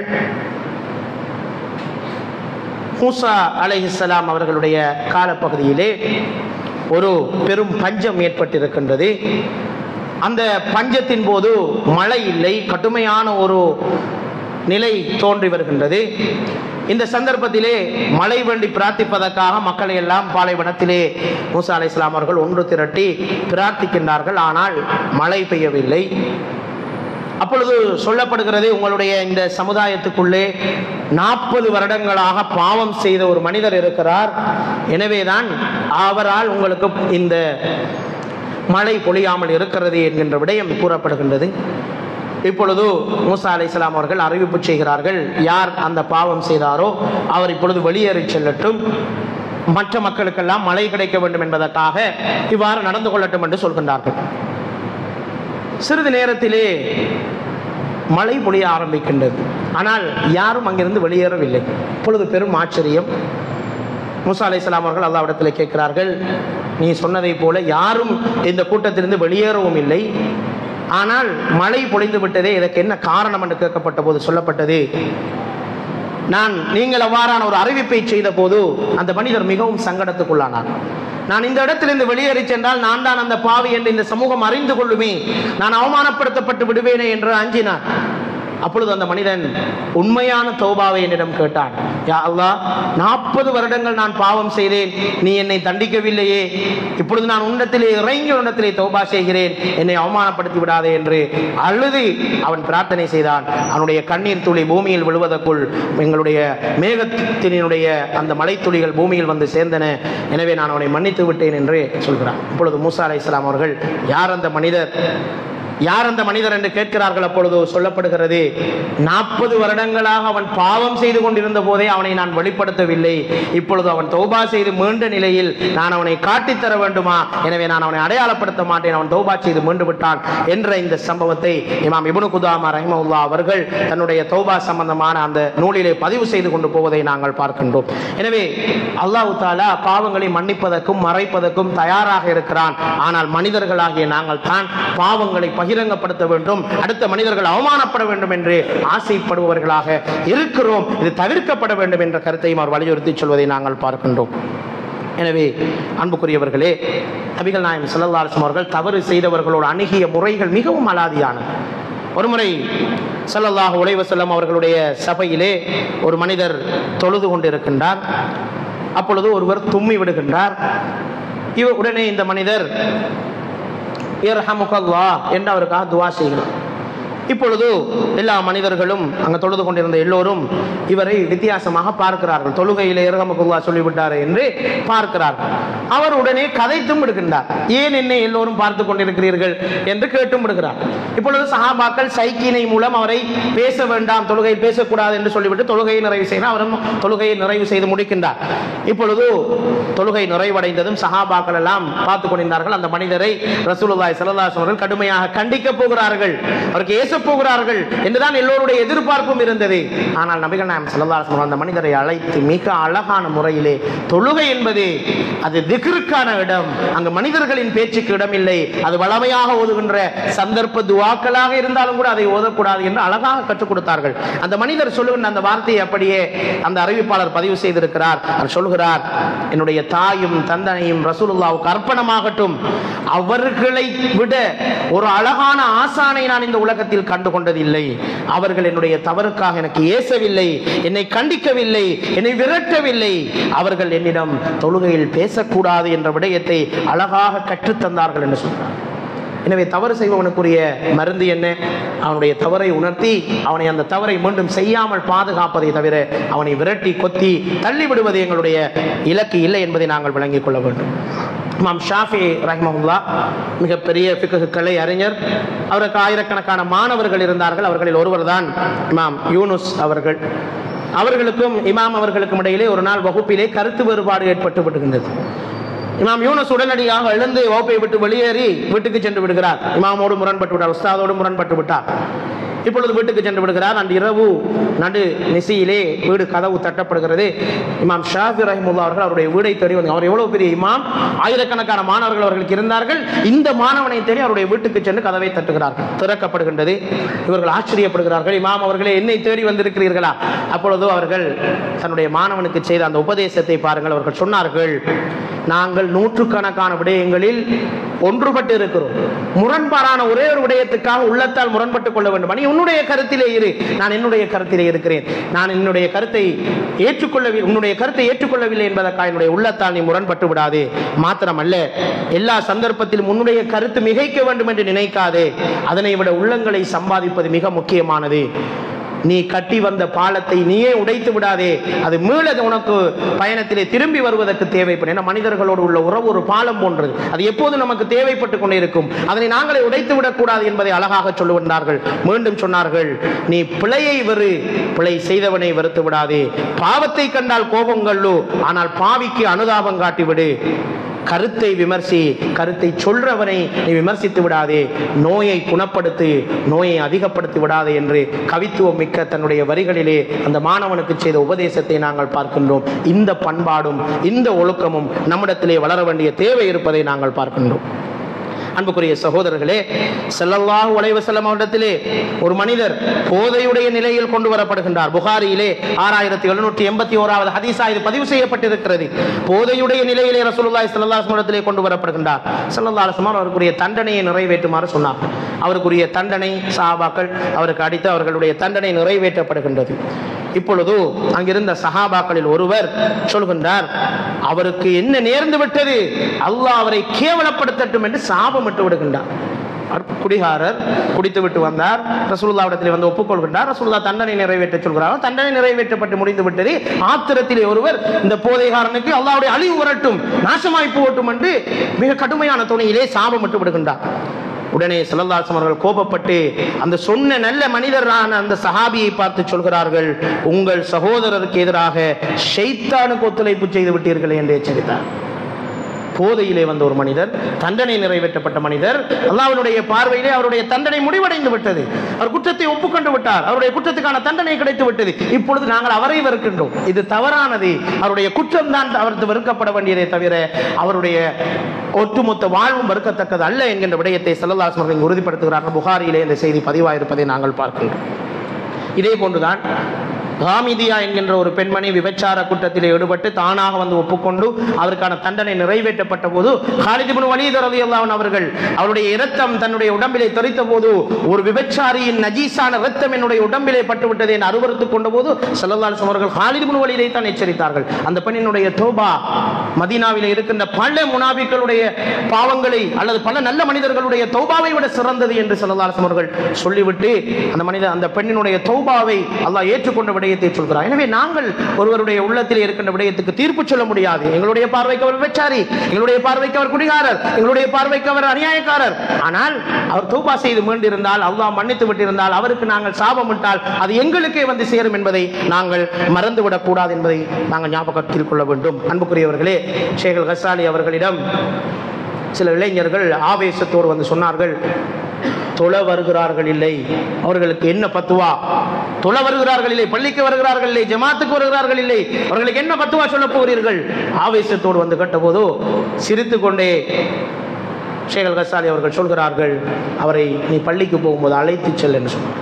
மூசா அலைஹிஸ்ஸலாம் அவர்களுடைய காலப்பகுதியிலே ஒரு பெரும் பஞ்சம் ஏற்பட்டிருக்கின்றது அந்த பஞ்சத்தின் போது மழை இல்லை கடுமையான ஒரு நிலை தோன்றி வருகின்றது இந்த சந்தர்ப்பத்திலே மழை வேண்டி பிரார்த்திப்பதற்காக மக்களை எல்லாம் பாலைவனத்திலே மூசா அலை இஸ்லாம் அவர்கள் ஒன்று திரட்டி பிரார்த்திக்கின்றார்கள் ஆனால் மழை பெய்யவில்லை அப்பொழுது சொல்லப்படுகிறது உங்களுடைய இந்த சமுதாயத்துக்குள்ளே நாற்பது வருடங்களாக பாவம் செய்த ஒரு மனிதர் இருக்கிறார் எனவேதான் அவரால் உங்களுக்கு இந்த மழை பொழியாமல் இருக்கிறது என்கின்ற விடயம் கூறப்படுகின்றது இப்பொழுது மூசா அலை அவர்கள் அறிவிப்பு செய்கிறார்கள் யார் அந்த பாவம் செய்தாரோ அவர் இப்பொழுது வெளியேறி செல்லட்டும் மற்ற மக்களுக்கெல்லாம் மழை கிடைக்க வேண்டும் என்பதற்காக இவ்வாறு நடந்து கொள்ளட்டும் என்று சொல்கின்றார்கள் சிறிது நேரத்திலே மழை பொழிய ஆரம்பிக்கின்றது ஆனால் யாரும் அங்கிருந்து வெளியேறவில்லை இப்பொழுது பெரும் ஆச்சரியம் மூசா அலை அவர்கள் அல்லாவிடத்தில் கேட்கிறார்கள் நீ சொன்னதை போல யாரும் இந்த கூட்டத்திலிருந்து வெளியேறவும் இல்லை ஆனால் மழை பொழிந்து விட்டதே இதற்கு என்ன காரணம் என்று கேட்கப்பட்ட போது சொல்லப்பட்டது நான் நீங்கள் அவ்வாறான ஒரு அறிவிப்பை செய்த போது அந்த மனிதர் மிகவும் சங்கடத்துக்குள்ளானார் நான் இந்த இடத்திலிருந்து வெளியேறி சென்றால் நான் தான் அந்த பாவி என்று இந்த சமூகம் அறிந்து கொள்ளுமே நான் அவமானப்படுத்தப்பட்டு விடுவேனே என்று அஞ்சினார் அப்பொழுது அந்த மனிதன் உண்மையான தௌபாவை என்னிடம் கேட்டான் யா அல்லாஹ் நாற்பது வருடங்கள் நான் பாவம் செய்தேன் நீ என்னை தண்டிக்கவில்லையே இப்பொழுது நான் உன்னத்திலே இறங்கி உன்னத்திலே தௌபா செய்கிறேன் என்னை அவமானப்படுத்தி விடாதே என்று அழுது அவன் பிரார்த்தனை செய்தான் அவனுடைய கண்ணீர் துளி பூமியில் விழுவதற்குள் எங்களுடைய மேகத்தினுடைய அந்த மலைத்துளிகள் பூமியில் வந்து சேர்ந்தன எனவே நான் அவனை மன்னித்து விட்டேன் என்று சொல்கிறான் இப்பொழுது மூசா அலை அவர்கள் யார் அந்த மனிதர் யார் அந்த மனிதர் என்று கேட்கிறார்கள் அப்பொழுது சொல்லப்படுகிறது நாற்பது வருடங்களாக அவன் பாவம் செய்து கொண்டிருந்த போதே அவனை நான் வெளிப்படுத்தவில்லை இப்பொழுது அவன் தௌபா செய்து மீண்ட நிலையில் நான் அவனை காட்டித்தர வேண்டுமா எனவே நான் அவனை அடையாளப்படுத்த மாட்டேன் அவன் தௌபா செய்து மீண்டு விட்டான் என்ற இந்த சம்பவத்தை இமாம் இப்னு குதாமா ரஹிமவுல்லா அவர்கள் தன்னுடைய தௌபா சம்பந்தமான அந்த நூலிலே பதிவு செய்து கொண்டு போவதை நாங்கள் பார்க்கின்றோம் எனவே அல்லாஹு தாலா பாவங்களை மன்னிப்பதற்கும் மறைப்பதற்கும் தயாராக இருக்கிறான் ஆனால் மனிதர்களாகிய நாங்கள் தான் பாவங்களை பகிரங்கப்படுத்த வேண்டும் அடுத்த மனிதர்கள் அவமானப்பட வேண்டும் என்று ஆசைப்படுபவர்களாக இருக்கிறோம் இது தவிர்க்கப்பட வேண்டும் என்ற கருத்தையும் அவர் வலியுறுத்தி சொல்வதை நாங்கள் பார்க்கின்றோம் எனவே அன்புக்குரியவர்களே நபிகள் நாயம் செல்லல்லாசம் அவர்கள் தவறு செய்தவர்களோடு அணுகிய முறைகள் மிகவும் அலாதியானது ஒருமுறை ஸல்லல்லாஹு அலைஹி வஸல்லம் அவர்களுடைய சபையிலே ஒரு மனிதர் தொழுது கொண்டிருக்கின்றார் அப்பொழுது ஒருவர் தும்மி விடுகின்றார் இவ உடனே இந்த மனிதர் இர்ஹமுகல்லா என்று அவருக்காக துவா செய்கிறார் இப்பொழுது எல்லா மனிதர்களும் அங்க தொழுது கொண்டிருந்த எல்லோரும் இவரை வித்தியாசமாக பார்க்கிறார்கள் தொழுகையிலே இரகமுகுல்லா சொல்லிவிட்டார் என்று பார்க்கிறார்கள் அவர் உடனே கதைத்தும் விடுகின்றார் ஏன் என்னை எல்லோரும் பார்த்து கொண்டிருக்கிறீர்கள் என்று கேட்டும் விடுகிறார் இப்பொழுது சஹாபாக்கள் சைக்கினை மூலம் அவரை பேச வேண்டாம் தொழுகை பேசக்கூடாது என்று சொல்லிவிட்டு தொழுகையை நிறைவு செய்கிறார் அவரும் தொழுகையை நிறைவு செய்து முடிக்கின்றார் இப்பொழுது தொழுகை நிறைவடைந்ததும் சஹாபாக்கள் எல்லாம் பார்த்து கொண்டிருந்தார்கள் அந்த மனிதரை ரசூலுல்லாஹி ஸல்லல்லாஹு அலைஹி அவர்கள் கடுமையாக கண்டிக்கப் போகிறார்கள் அவருக்கு ஏசப் போகிறார்கள் என்றுதான் எல்லோருடைய எதிர்பார்ப்பும் இருந்தது ஆனால் நபிகள் நாயம் ஸல்லல்லாஹு அலைஹி வஸல்லம் அந்த மனிதரை அழைத்து மிக அழகான முறையிலே தொழுகை என்பது அது திக்ருக்கான இடம் அங்கு மனிதர்களின் பேச்சுக்கு இடம் இல்லை அது வளமையாக ஓதுகின்ற சந்தர்ப்ப துவாக்களாக இருந்தாலும் கூட அதை ஓதக்கூடாது என்று அழகாக கற்றுக் கொடுத்தார்கள் அந்த மனிதர் சொல்லுகின்ற அந்த வார்த்தையை அப்படியே அந்த அறிவிப்பாளர் பதிவு செய்திருக்கிறார் அவர் சொல்கிறார் என்னுடைய தாயும் தந்தனையும் ரசூலுல்லாவுக்கு அர்ப்பணமாகட்டும் அவர்களை விட ஒரு அழகான ஆசானை நான் இந்த உலகத்தில் கண்டு கொண்டதில்லை அவர்கள் என்னுடைய தவறுக்காக எனக்கு ஏசவில்லை என்னை கண்டிக்கவில்லை என்னை விரட்டவில்லை அவர்கள் என்னிடம் தொழுகையில் பேசக்கூடாது என்ற விடயத்தை அழகாக கற்றுத்தந்தார்கள் என்று சொல்றார் எனவே தவறு செய்பவனுக்குரிய மருந்து என்ன அவனுடைய தவறை உணர்த்தி அவனை அந்த தவறை மீண்டும் செய்யாமல் பாதுகாப்பதை தவிர அவனை விரட்டி கொத்தி தள்ளிவிடுவது எங்களுடைய இலக்கு இல்லை என்பதை நாங்கள் விளங்கிக் கொள்ள வேண்டும் இமாம் ஷாஃபி ரஹ்மஹுல்லா மிகப்பெரிய ஃபிக்ஹ் கலை அறிஞர் அவருக்கு ஆயிரக்கணக்கான மாணவர்கள் இருந்தார்கள் அவர்களில் ஒருவர் தான் இமாம் யூனுஸ் அவர்கள் அவர்களுக்கும் இமாம் அவர்களுக்கும் இடையிலே ஒரு நாள் வகுப்பிலே கருத்து வேறுபாடு ஏற்பட்டு விடுகின்றது இமாம் யூனஸ் உடனடியாக எழுந்து வகுப்பை விட்டு வெளியேறி வீட்டுக்கு சென்று விடுகிறார் இமாமோடு முரண்பட்டு விட்டார் உஸ்தாதோடு முரண்பட்டு விட்டார் இப்பொழுது வீட்டுக்கு சென்று விடுகிறார் அன்று இரவு நடு நிசையிலே வீடு கதவு தட்டப்படுகிறது இமாம் ஷாஃபி ரஹிமுல்லா அவர்கள் அவருடைய வீடை தேடி வந்து அவர் எவ்வளவு பெரிய இமாம் ஆயிரக்கணக்கான மாணவர்கள் அவர்களுக்கு இருந்தார்கள் இந்த மாணவனை தேடி அவருடைய வீட்டுக்கு சென்று கதவை தட்டுகிறார்கள் திறக்கப்படுகின்றது இவர்கள் ஆச்சரியப்படுகிறார்கள் இமாம் அவர்களே என்னை தேடி வந்திருக்கிறீர்களா அப்பொழுது அவர்கள் தன்னுடைய மாணவனுக்கு செய்த அந்த உபதேசத்தை பாருங்கள் அவர்கள் சொன்னார்கள் நாங்கள் நூற்றுக்கணக்கான விடயங்களில் ஒன்றுபட்டு இருக்கிறோம் முரண்பாடான ஒரே ஒரு விடயத்துக்காக உள்ளத்தால் முரண்பட்டுக் கொள்ள வேண்டும் நீ உன்னுடைய கருத்திலே இரு நான் என்னுடைய கருத்திலே இருக்கிறேன் நான் என்னுடைய கருத்தை ஏற்றுக்கொள்ளவில்லை உன்னுடைய கருத்தை ஏற்றுக்கொள்ளவில்லை என்பதற்காக என்னுடைய உள்ளத்தால் நீ முரண்பட்டு விடாதே மாத்திரமல்ல எல்லா சந்தர்ப்பத்திலும் உன்னுடைய கருத்து மிகைக்க வேண்டும் என்று நினைக்காதே அதனை விட உள்ளங்களை சம்பாதிப்பது மிக முக்கியமானது நீ கட்டி வந்த பாலத்தை நீயே உடைத்து விடாதே அது மீள உனக்கு பயணத்திலே திரும்பி வருவதற்கு தேவைப்படும் ஏன்னா மனிதர்களோடு உள்ள உறவு ஒரு பாலம் போன்றது அது எப்போது நமக்கு தேவைப்பட்டு கொண்டே இருக்கும் அதனை நாங்களே உடைத்து விடக்கூடாது என்பதை அழகாக சொல்லுகின்றார்கள் மீண்டும் சொன்னார்கள் நீ பிழையை வெறு பிழை செய்தவனை வெறுத்து விடாதே பாவத்தை கண்டால் கோபம் கொள்ளு ஆனால் பாவிக்கு அனுதாபம் காட்டிவிடு கருத்தை விமர்சி கருத்தை சொல்றவனை நீ விமர்சித்து விடாதே நோயை குணப்படுத்து நோயை அதிகப்படுத்தி விடாதே என்று கவித்துவம் மிக்க தன்னுடைய வரிகளிலே அந்த மாணவனுக்கு செய்த உபதேசத்தை நாங்கள் பார்க்கின்றோம் இந்த பண்பாடும் இந்த ஒழுக்கமும் நம்மிடத்திலே வளர வேண்டிய தேவை இருப்பதை நாங்கள் பார்க்கின்றோம் அன்புக்குரிய சகோதரர்களே ஸல்லல்லாஹு அலைஹி வஸல்லம் அவரிடத்திலே ஒரு மனிதர் போதையுடைய நிலையில் கொண்டு வரப்படுகின்றார் புகாரியிலே ஆறாயிரத்தி எழுநூற்றி எண்பத்தி ஓராவது ஹதீஸா இது பதிவு செய்யப்பட்டிருக்கிறது போதையுடைய நிலையிலே ரசூலுல்லாஹி ஸல்லல்லாஹு அலைஹி வஸல்லத்திலே கொண்டு வரப்படுகின்றார் ஸல்லல்லாஹு அலைஹி வஸல்லம் அவருக்குரிய தண்டனையை நிறைவேற்றுமாறு சொன்னார் அவருக்குரிய தண்டனை சஹாபாக்கள் அவருக்கு அடித்து அவர்களுடைய தண்டனை நிறைவேற்றப்படுகின்றது இப்பொழுது அங்கிருந்த சஹாபாக்களில் ஒருவர் சொல்கின்றார் அவருக்கு என்ன நேர்ந்து விட்டது அல்லாஹ் அவரை கேவலப்படுத்தட்டும் என்று சாபமிட்டு விடுகின்றார் அவர் குடிகாரர் குடித்து விட்டு வந்தார் ரசூலுல்லாவிடத்தில் வந்து ஒப்புக்கொள்கின்றார் ரசூலுல்லா தண்டனை நிறைவேற்ற சொல்கிறார் தண்டனை நிறைவேற்றப்பட்டு முடிந்து விட்டது ஆத்திரத்திலே ஒருவர் இந்த போதைகாரனுக்கு அல்லாஹ்வுடைய அழிவு வரட்டும் நாசமாய் போகட்டும் என்று மிக கடுமையான துணையிலே சாபமிட்டு விடுகின்றார் உடனே சிலந்தாசம் அவர்கள் கோபப்பட்டு அந்த சொன்ன நல்ல மனிதரான அந்த சஹாபியை பார்த்து சொல்கிறார்கள் உங்கள் சகோதரருக்கு எதிராக ஷைத்தானுக்கு ஒத்துழைப்பு செய்து விட்டீர்கள் என்று எச்சரித்தார் போதையிலே வந்த ஒரு மனிதர் தண்டனை நிறைவேற்றப்பட்ட மனிதர் அல்லாஹ்வினுடைய பார்வையிலே அவருடைய தண்டனை முடிவடைந்து விட்டது அவர் குற்றத்தை ஒப்புக்கொண்டு விட்டார் அவருடைய குற்றத்துக்கான தண்டனை கிடைத்து விட்டது இப்பொழுது நாங்கள் அவரை வெறுக்கின்றோம் இது தவறானது அவருடைய குற்றம் தான் அவருக்கு வெறுக்கப்பட வேண்டியதே தவிர அவருடைய ஒட்டுமொத்த வாழ்வும் வெறுக்கத்தக்கது அல்ல என்கின்ற விடயத்தை செல்லல்லாஸ் அவர்கள் இங்கு உறுதிப்படுத்துகிறார்கள் புகாரியிலே இந்த செய்தி பதிவாயிருப்பதை நாங்கள் பார்க்கின்றோம் இதே போன்றுதான் காமிதியா என்கின்ற ஒரு பெண்மணி விபச்சார குற்றத்திலே ஈடுபட்டு தானாக வந்து ஒப்புக்கொண்டு அவருக்கான தண்டனை நிறைவேற்றப்பட்ட போது ஹாலிதிபுன் வலீத் ரலியல்லாஹு அவர்கள் அவருடைய இரத்தம் தன்னுடைய உடம்பிலே தெரித்த போது ஒரு விபச்சாரியின் நஜீஸான இரத்தம் என்னுடைய உடம்பிலே பட்டு விட்டது என்று அருவறுத்துக் கொண்ட போது சல்லல்லாஹு அவர்கள் ஹாலிதிபுன் வலீதை தான் எச்சரித்தார்கள் அந்த பெண்ணினுடைய தோபா மதீனாவிலே இருக்கின்ற பல முனாபிக்களுடைய பாவங்களை அல்லது பல நல்ல மனிதர்களுடைய தௌபாவை விட சிறந்தது என்று சல்லல்லாஹு அவர்கள் சொல்லிவிட்டு அந்த மனிதர் அந்த பெண்ணினுடைய தௌபாவை அல்லாஹ் ஏற்றுக்கொண்ட விடயத்தை சொல்கிறார் எனவே நாங்கள் ஒருவருடைய உள்ளத்தில் இருக்கின்ற விடயத்துக்கு தீர்ப்பு சொல்ல முடியாது எங்களுடைய பார்வைக்கு அவர் விபச்சாரி எங்களுடைய பார்வைக்கு அவர் குடிகாரர் எங்களுடைய பார்வைக்கு அவர் அநியாயக்காரர் ஆனால் அவர் தௌபா செய்து மீண்டிருந்தால் அல்லாஹ் மன்னித்து விட்டிருந்தால் அவருக்கு நாங்கள் சாபமிட்டால் அது எங்களுக்கே வந்து சேரும் என்பதை நாங்கள் மறந்துவிடக் கூடாது என்பதை நாங்கள் ஞாபகத்தில் கொள்ள வேண்டும் அன்புக்குரியவர்களே ஷேகல் கசாலி அவர்களிடம் சில இளைஞர்கள் ஆவேசத்தோடு வந்து சொன்னார்கள் தொழ வருகிறார்கள் இல்லை அவர்களுக்கு என்ன பத்துவா தொழ வருகிறார்கள் இல்லை பள்ளிக்கு வருகிறார்கள் இல்லை ஜமாத்துக்கு வருகிறார்கள் இல்லை அவர்களுக்கு என்ன பத்துவா சொல்ல போகிறீர்கள் ஆவேசத்தோடு வந்து கேட்டபோது சிரித்து கொண்டே ஷேகல் கசாலி அவர்கள் சொல்கிறார்கள் அவரை நீ பள்ளிக்கு போகும்போது அழைத்து செல் என்று சொன்னார்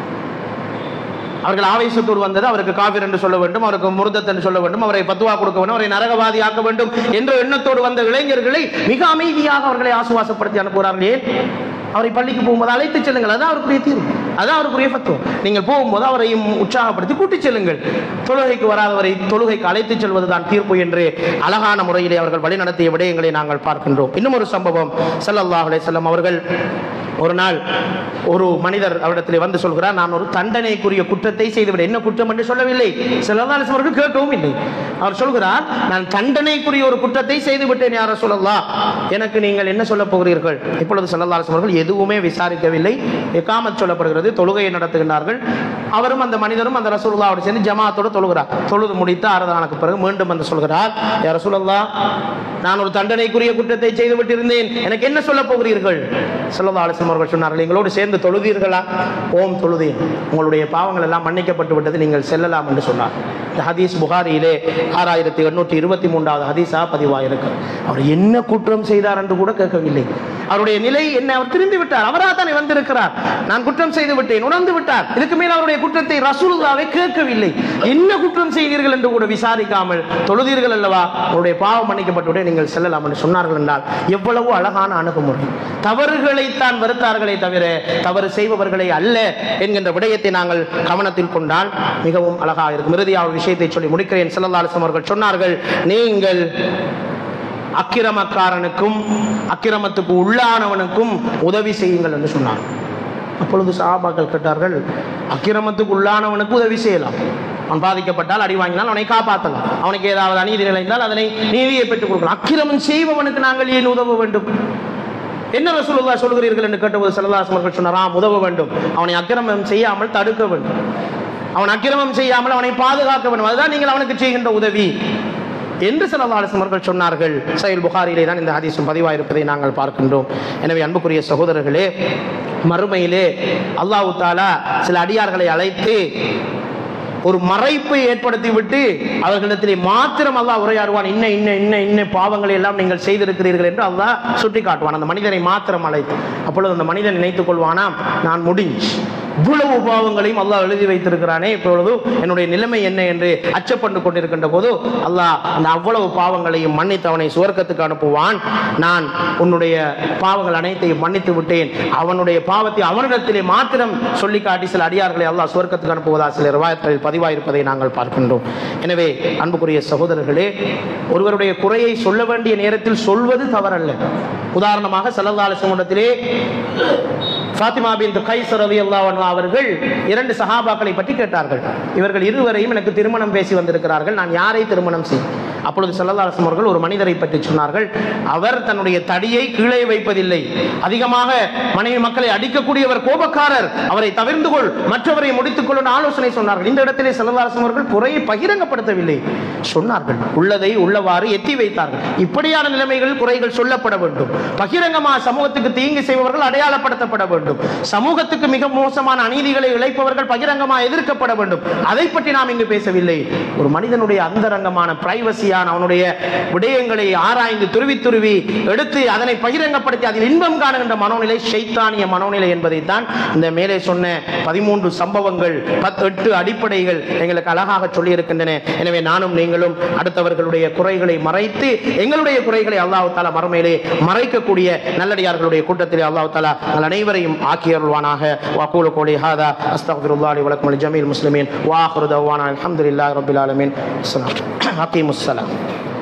அவர்கள் ஆவேசத்தோடு வந்தது அவருக்கு காபிர் என்று சொல்ல வேண்டும் அவருக்கு முருதத் என்று சொல்ல வேண்டும் அவரை பத்துவா கொடுக்க வேண்டும் அவரை நரகவாதி ஆக்க வேண்டும் என்ற எண்ணத்தோடு வந்த இளைஞர்களை மிக அமைதியாக அவர்களை ஆசுவாசப்படுத்தி அனுப்புகிறார்கள் ஏன் அவரை பள்ளிக்கு போகும்போது அழைத்து செல்லுங்கள் அதான் அவருக்குரிய தீர்வு அதான் அவருக்குரிய பத்துவம் நீங்கள் போகும்போது அவரையும் உற்சாகப்படுத்தி கூட்டிச் செல்லுங்கள் தொழுகைக்கு வராதவரை தொழுகைக்கு அழைத்துச் செல்வதுதான் தீர்ப்பு என்று அழகான முறையிலே அவர்கள் வழிநடத்திய விடயங்களை நாங்கள் பார்க்கின்றோம் இன்னும் ஒரு சம்பவம் ஸல்லல்லாஹு அலைஹி வஸல்லம் அவர்கள் ஒரு நாள் ஒரு மனிதர் அவரிடத்தில் வந்து சொல்கிறார் நான் ஒரு தண்டனைக்குரிய குற்றத்தை செய்துவிட என்ன குற்றம் என்று சொல்லவில்லை செல்லதாலிஸ் அவர்கள் கேட்கவும் இல்லை அவர் சொல்கிறார் நான் தண்டனைக்குரிய ஒரு குற்றத்தை செய்து விட்டேன் யார சொல்லலாம் எனக்கு நீங்கள் என்ன சொல்ல போகிறீர்கள் இப்பொழுது செல்லதாலிஸ் அவர்கள் எதுவுமே விசாரிக்கவில்லை எக்காமத் சொல்லப்படுகிறது தொழுகையை நடத்துகின்றார்கள் அவரும் அந்த மனிதரும் அந்த ரசூலுல்லாவோடு சேர்ந்து ஜமாத்தோடு தொழுகிறார் தொழுது முடித்து ஆறுதலானுக்கு பிறகு மீண்டும் வந்து சொல்கிறார் யார் ரசூலுல்லா நான் ஒரு தண்டனைக்குரிய குற்றத்தை செய்து விட்டிருந்தேன் எனக்கு என்ன சொல்ல போகிறீர்கள் சொல்லதாலிஸ் அலிஸ்லாம் அவர்கள் சொன்னார்கள் எங்களோடு சேர்ந்து தொழுதீர்களா ஓம் தொழுதேன் உங்களுடைய பாவங்கள் எல்லாம் மன்னிக்கப்பட்டு விட்டது நீங்கள் செல்லலாம் என்று சொன்னார் இந்த ஹதீஸ் புகாரியிலே ஆறாயிரத்தி எண்ணூற்றி இருபத்தி மூன்றாவது ஹதீஸா பதிவாயிருக்கிறது அவர் என்ன குற்றம் செய்தார் என்று கூட கேட்கவில்லை அவருடைய நிலை என்ன அவர் திரும்பி விட்டார் அவராக தானே வந்திருக்கிறார் நான் குற்றம் செய்து விட்டேன் உணர்ந்து விட்டார் இதுக்கு மேல் அவருடைய குற்றத்தை ரசூலுல்லாவை கேட்கவில்லை என்ன குற்றம் செய்தீர்கள் என்று கூட விசாரிக்காமல் தொழுதீர்கள் அல்லவா உங்களுடைய பாவம் மன்னிக்கப்பட்டு நீங்கள் செல்லலாம் என்று சொன்னார்கள் என்றால் எவ்வளவு அழகான அணுகுமுறை தவறுகளைத்தான் வெறுத்தார்களே தவிர தவறு செய்பவர்களை அல்ல என்கின்ற விடயத்தை நாங்கள் கவனத்தில் கொண்டால் மிகவும் அழகாக இருக்கும் இறுதியாக ஒரு விஷயத்தை சொல்லி முடிக்கிறேன் செல்லல்லாலிசம் அவர்கள் சொன்னார்கள் நீங்கள் அக்கிரமக்காரனுக்கும் அக்கிரமத்துக்கு உள்ளானவனுக்கும் உதவி செய்யுங்கள் என்று சொன்னார் அப்பொழுது சஹாபாக்கள் கேட்டார்கள் அக்கிரமத்துக்கு உள்ளானவனுக்கு உதவி செய்யலாம் அவன் பாதிக்கப்பட்டால் அடி வாங்கினால் அவனை காப்பாற்றலாம் அவனுக்கு ஏதாவது அநீதி நிலைந்தால் அதனை நீதியை பெற்றுக் கொடுக்கலாம் அக்கிரமம் செய்பவனுக்கு நாங்கள் ஏன் உதவ வேண்டும் என்ன ரசூலுல்லாஹ் சொல்கிறீர்கள் என்று கேட்டபோது ஸல்லல்லாஹு அவர்கள் சொன்னாராம் உதவ வேண்டும் அவனை அக்கிரமம் செய்யாமல் தடுக்க வேண்டும் அவன் அக்கிரமம் செய்யாமல் அவனை பாதுகாக்க வேண்டும் அதுதான் நீங்கள் அவனுக்கு செய்கின்ற உதவி என்று சில அவர்கள் சொன்னார்கள் சைல் புகாரிலே தான் இந்த ஹதீஸும் பதிவாயிருப்பதை நாங்கள் பார்க்கின்றோம் எனவே அன்புக்குரிய சகோதரர்களே மறுமையிலே அல்லாஹு தாலா சில அடியார்களை அழைத்து ஒரு மறைப்பை ஏற்படுத்தி விட்டு அவர்களிடத்திலே மாத்திரம் அல்லாஹ் உரையாடுவான் இன்ன இன்ன இன்ன இன்ன பாவங்களை எல்லாம் நீங்கள் செய்திருக்கிறீர்கள் என்று அல்லாஹ் சுட்டி காட்டுவான் அந்த மனிதனை மாத்திரம் அழைத்து அப்பொழுது அந்த மனிதன் நினைத்துக் கொள்வானாம் நான் முடிஞ்சு இவ்வளவு பாவங்களையும் அல்லாஹ் எழுதி வைத்திருக்கிறானே இப்பொழுது என்னுடைய நிலைமை என்ன என்று அச்சப்பட்டு கொண்டிருக்கின்ற போது அல்லாஹ் அந்த அவ்வளவு பாவங்களையும் மன்னித்து அவனை சுவர்க்கத்துக்கு அனுப்புவான் நான் உன்னுடைய பாவங்கள் அனைத்தையும் மன்னித்து விட்டேன் அவனுடைய பாவத்தை அவனிடத்திலே மாத்திரம் சொல்லி காட்டி சில அடியார்களை அல்லாஹ் சுவர்க்கத்துக்கு அனுப்புவதா சில ரிவாயத்தில் பதிவாயிருப்பதை நாங்கள் பார்க்கின்றோம் எனவே அன்புக்குரிய சகோதரர்களே ஒருவருடைய குறையை சொல்ல வேண்டிய நேரத்தில் சொல்வது தவறல்ல உதாரணமாக சல்லல்லாஹு சமுடத்திலே ஃபாத்திமா பின் கைஸ் ரலியல்லாஹு அன்ஹா அவர்கள் இரண்டு சஹாபாக்களை பற்றி கேட்டார்கள் இவர்கள் இருவரையும் எனக்கு திருமணம் பேசி வந்திருக்கிறார்கள் நான் யாரை திருமணம் செய் அப்பொழுது சல்லல்லாஹு அலைஹி அவர்கள் ஒரு மனிதரை பற்றி சொன்னார்கள் அவர் தன்னுடைய தடியை கீழே வைப்பதில்லை அதிகமாக மனைவி மக்களை அடிக்கக்கூடியவர் கோபக்காரர் அவரை தவிர்ந்து கொள் மற்றவரை முடித்துக் கொள்ள ஆலோசனை சொன்னார்கள் இந்த இடத்திலே சல்லல்லாஹு அலைஹி அவர்கள் குறையை பகிரங்கப்படுத்தவில்லை சொன்னார்கள் உள்ளதை உள்ளவாறு எத்தி வைத்தார்கள் இப்படியான நிலைமைகள் குறைகள் சொல்லப்பட வேண்டும் பகிரங்கமா சமூகத்துக்கு தீங்கு செய்பவர்கள் அடையாளப்படுத்தப்பட வேண்டும் சமூகத்துக்கு மிக மோசமான அநீதிகளை இழைப்பவர்கள் பகிரங்கமா எதிர்க்கப்பட வேண்டும் அதை பற்றி நாம் இங்கு பேசவில்லை ஒரு மனிதனுடைய அந்தரங்கமான பிரைவசியான அவனுடைய விடயங்களை ஆராய்ந்து துருவி துருவி எடுத்து அதனை பகிரங்கப்படுத்தி அதில் இன்பம் காணுகின்ற மனோநிலை ஷைத்தானிய மனோநிலை என்பதை தான் இந்த மேலே சொன்ன பதிமூன்று சம்பவங்கள் பத்து எட்டு அடிப்படைகள் எங்களுக்கு அழகாக சொல்லி இருக்கின்றன எனவே நானும் நீங்களும் அடுத்தவர்களுடைய குறைகளை மறைத்து எங்களுடைய குறைகளை அல்லாஹ் தாலா மறுமையிலே மறைக்கக்கூடிய நல்லடியார்களுடைய கூட்டத்திலே அல்லாஹ் தாலா நல் அனைவரையும் ஆக்கியருள்வானாக வக்கூலு கோலி ஹாதா அஸ்தக்ஃபிருல்லாஹி வலக்கும் ஜமீல் முஸ்லிமீன் வாஹிரு தவானா அல்ஹம்துலில்லாஹி ரப்பில் ஆலமீன் அஸ்ஸலாம் அகீமுஸ் ஸலாம்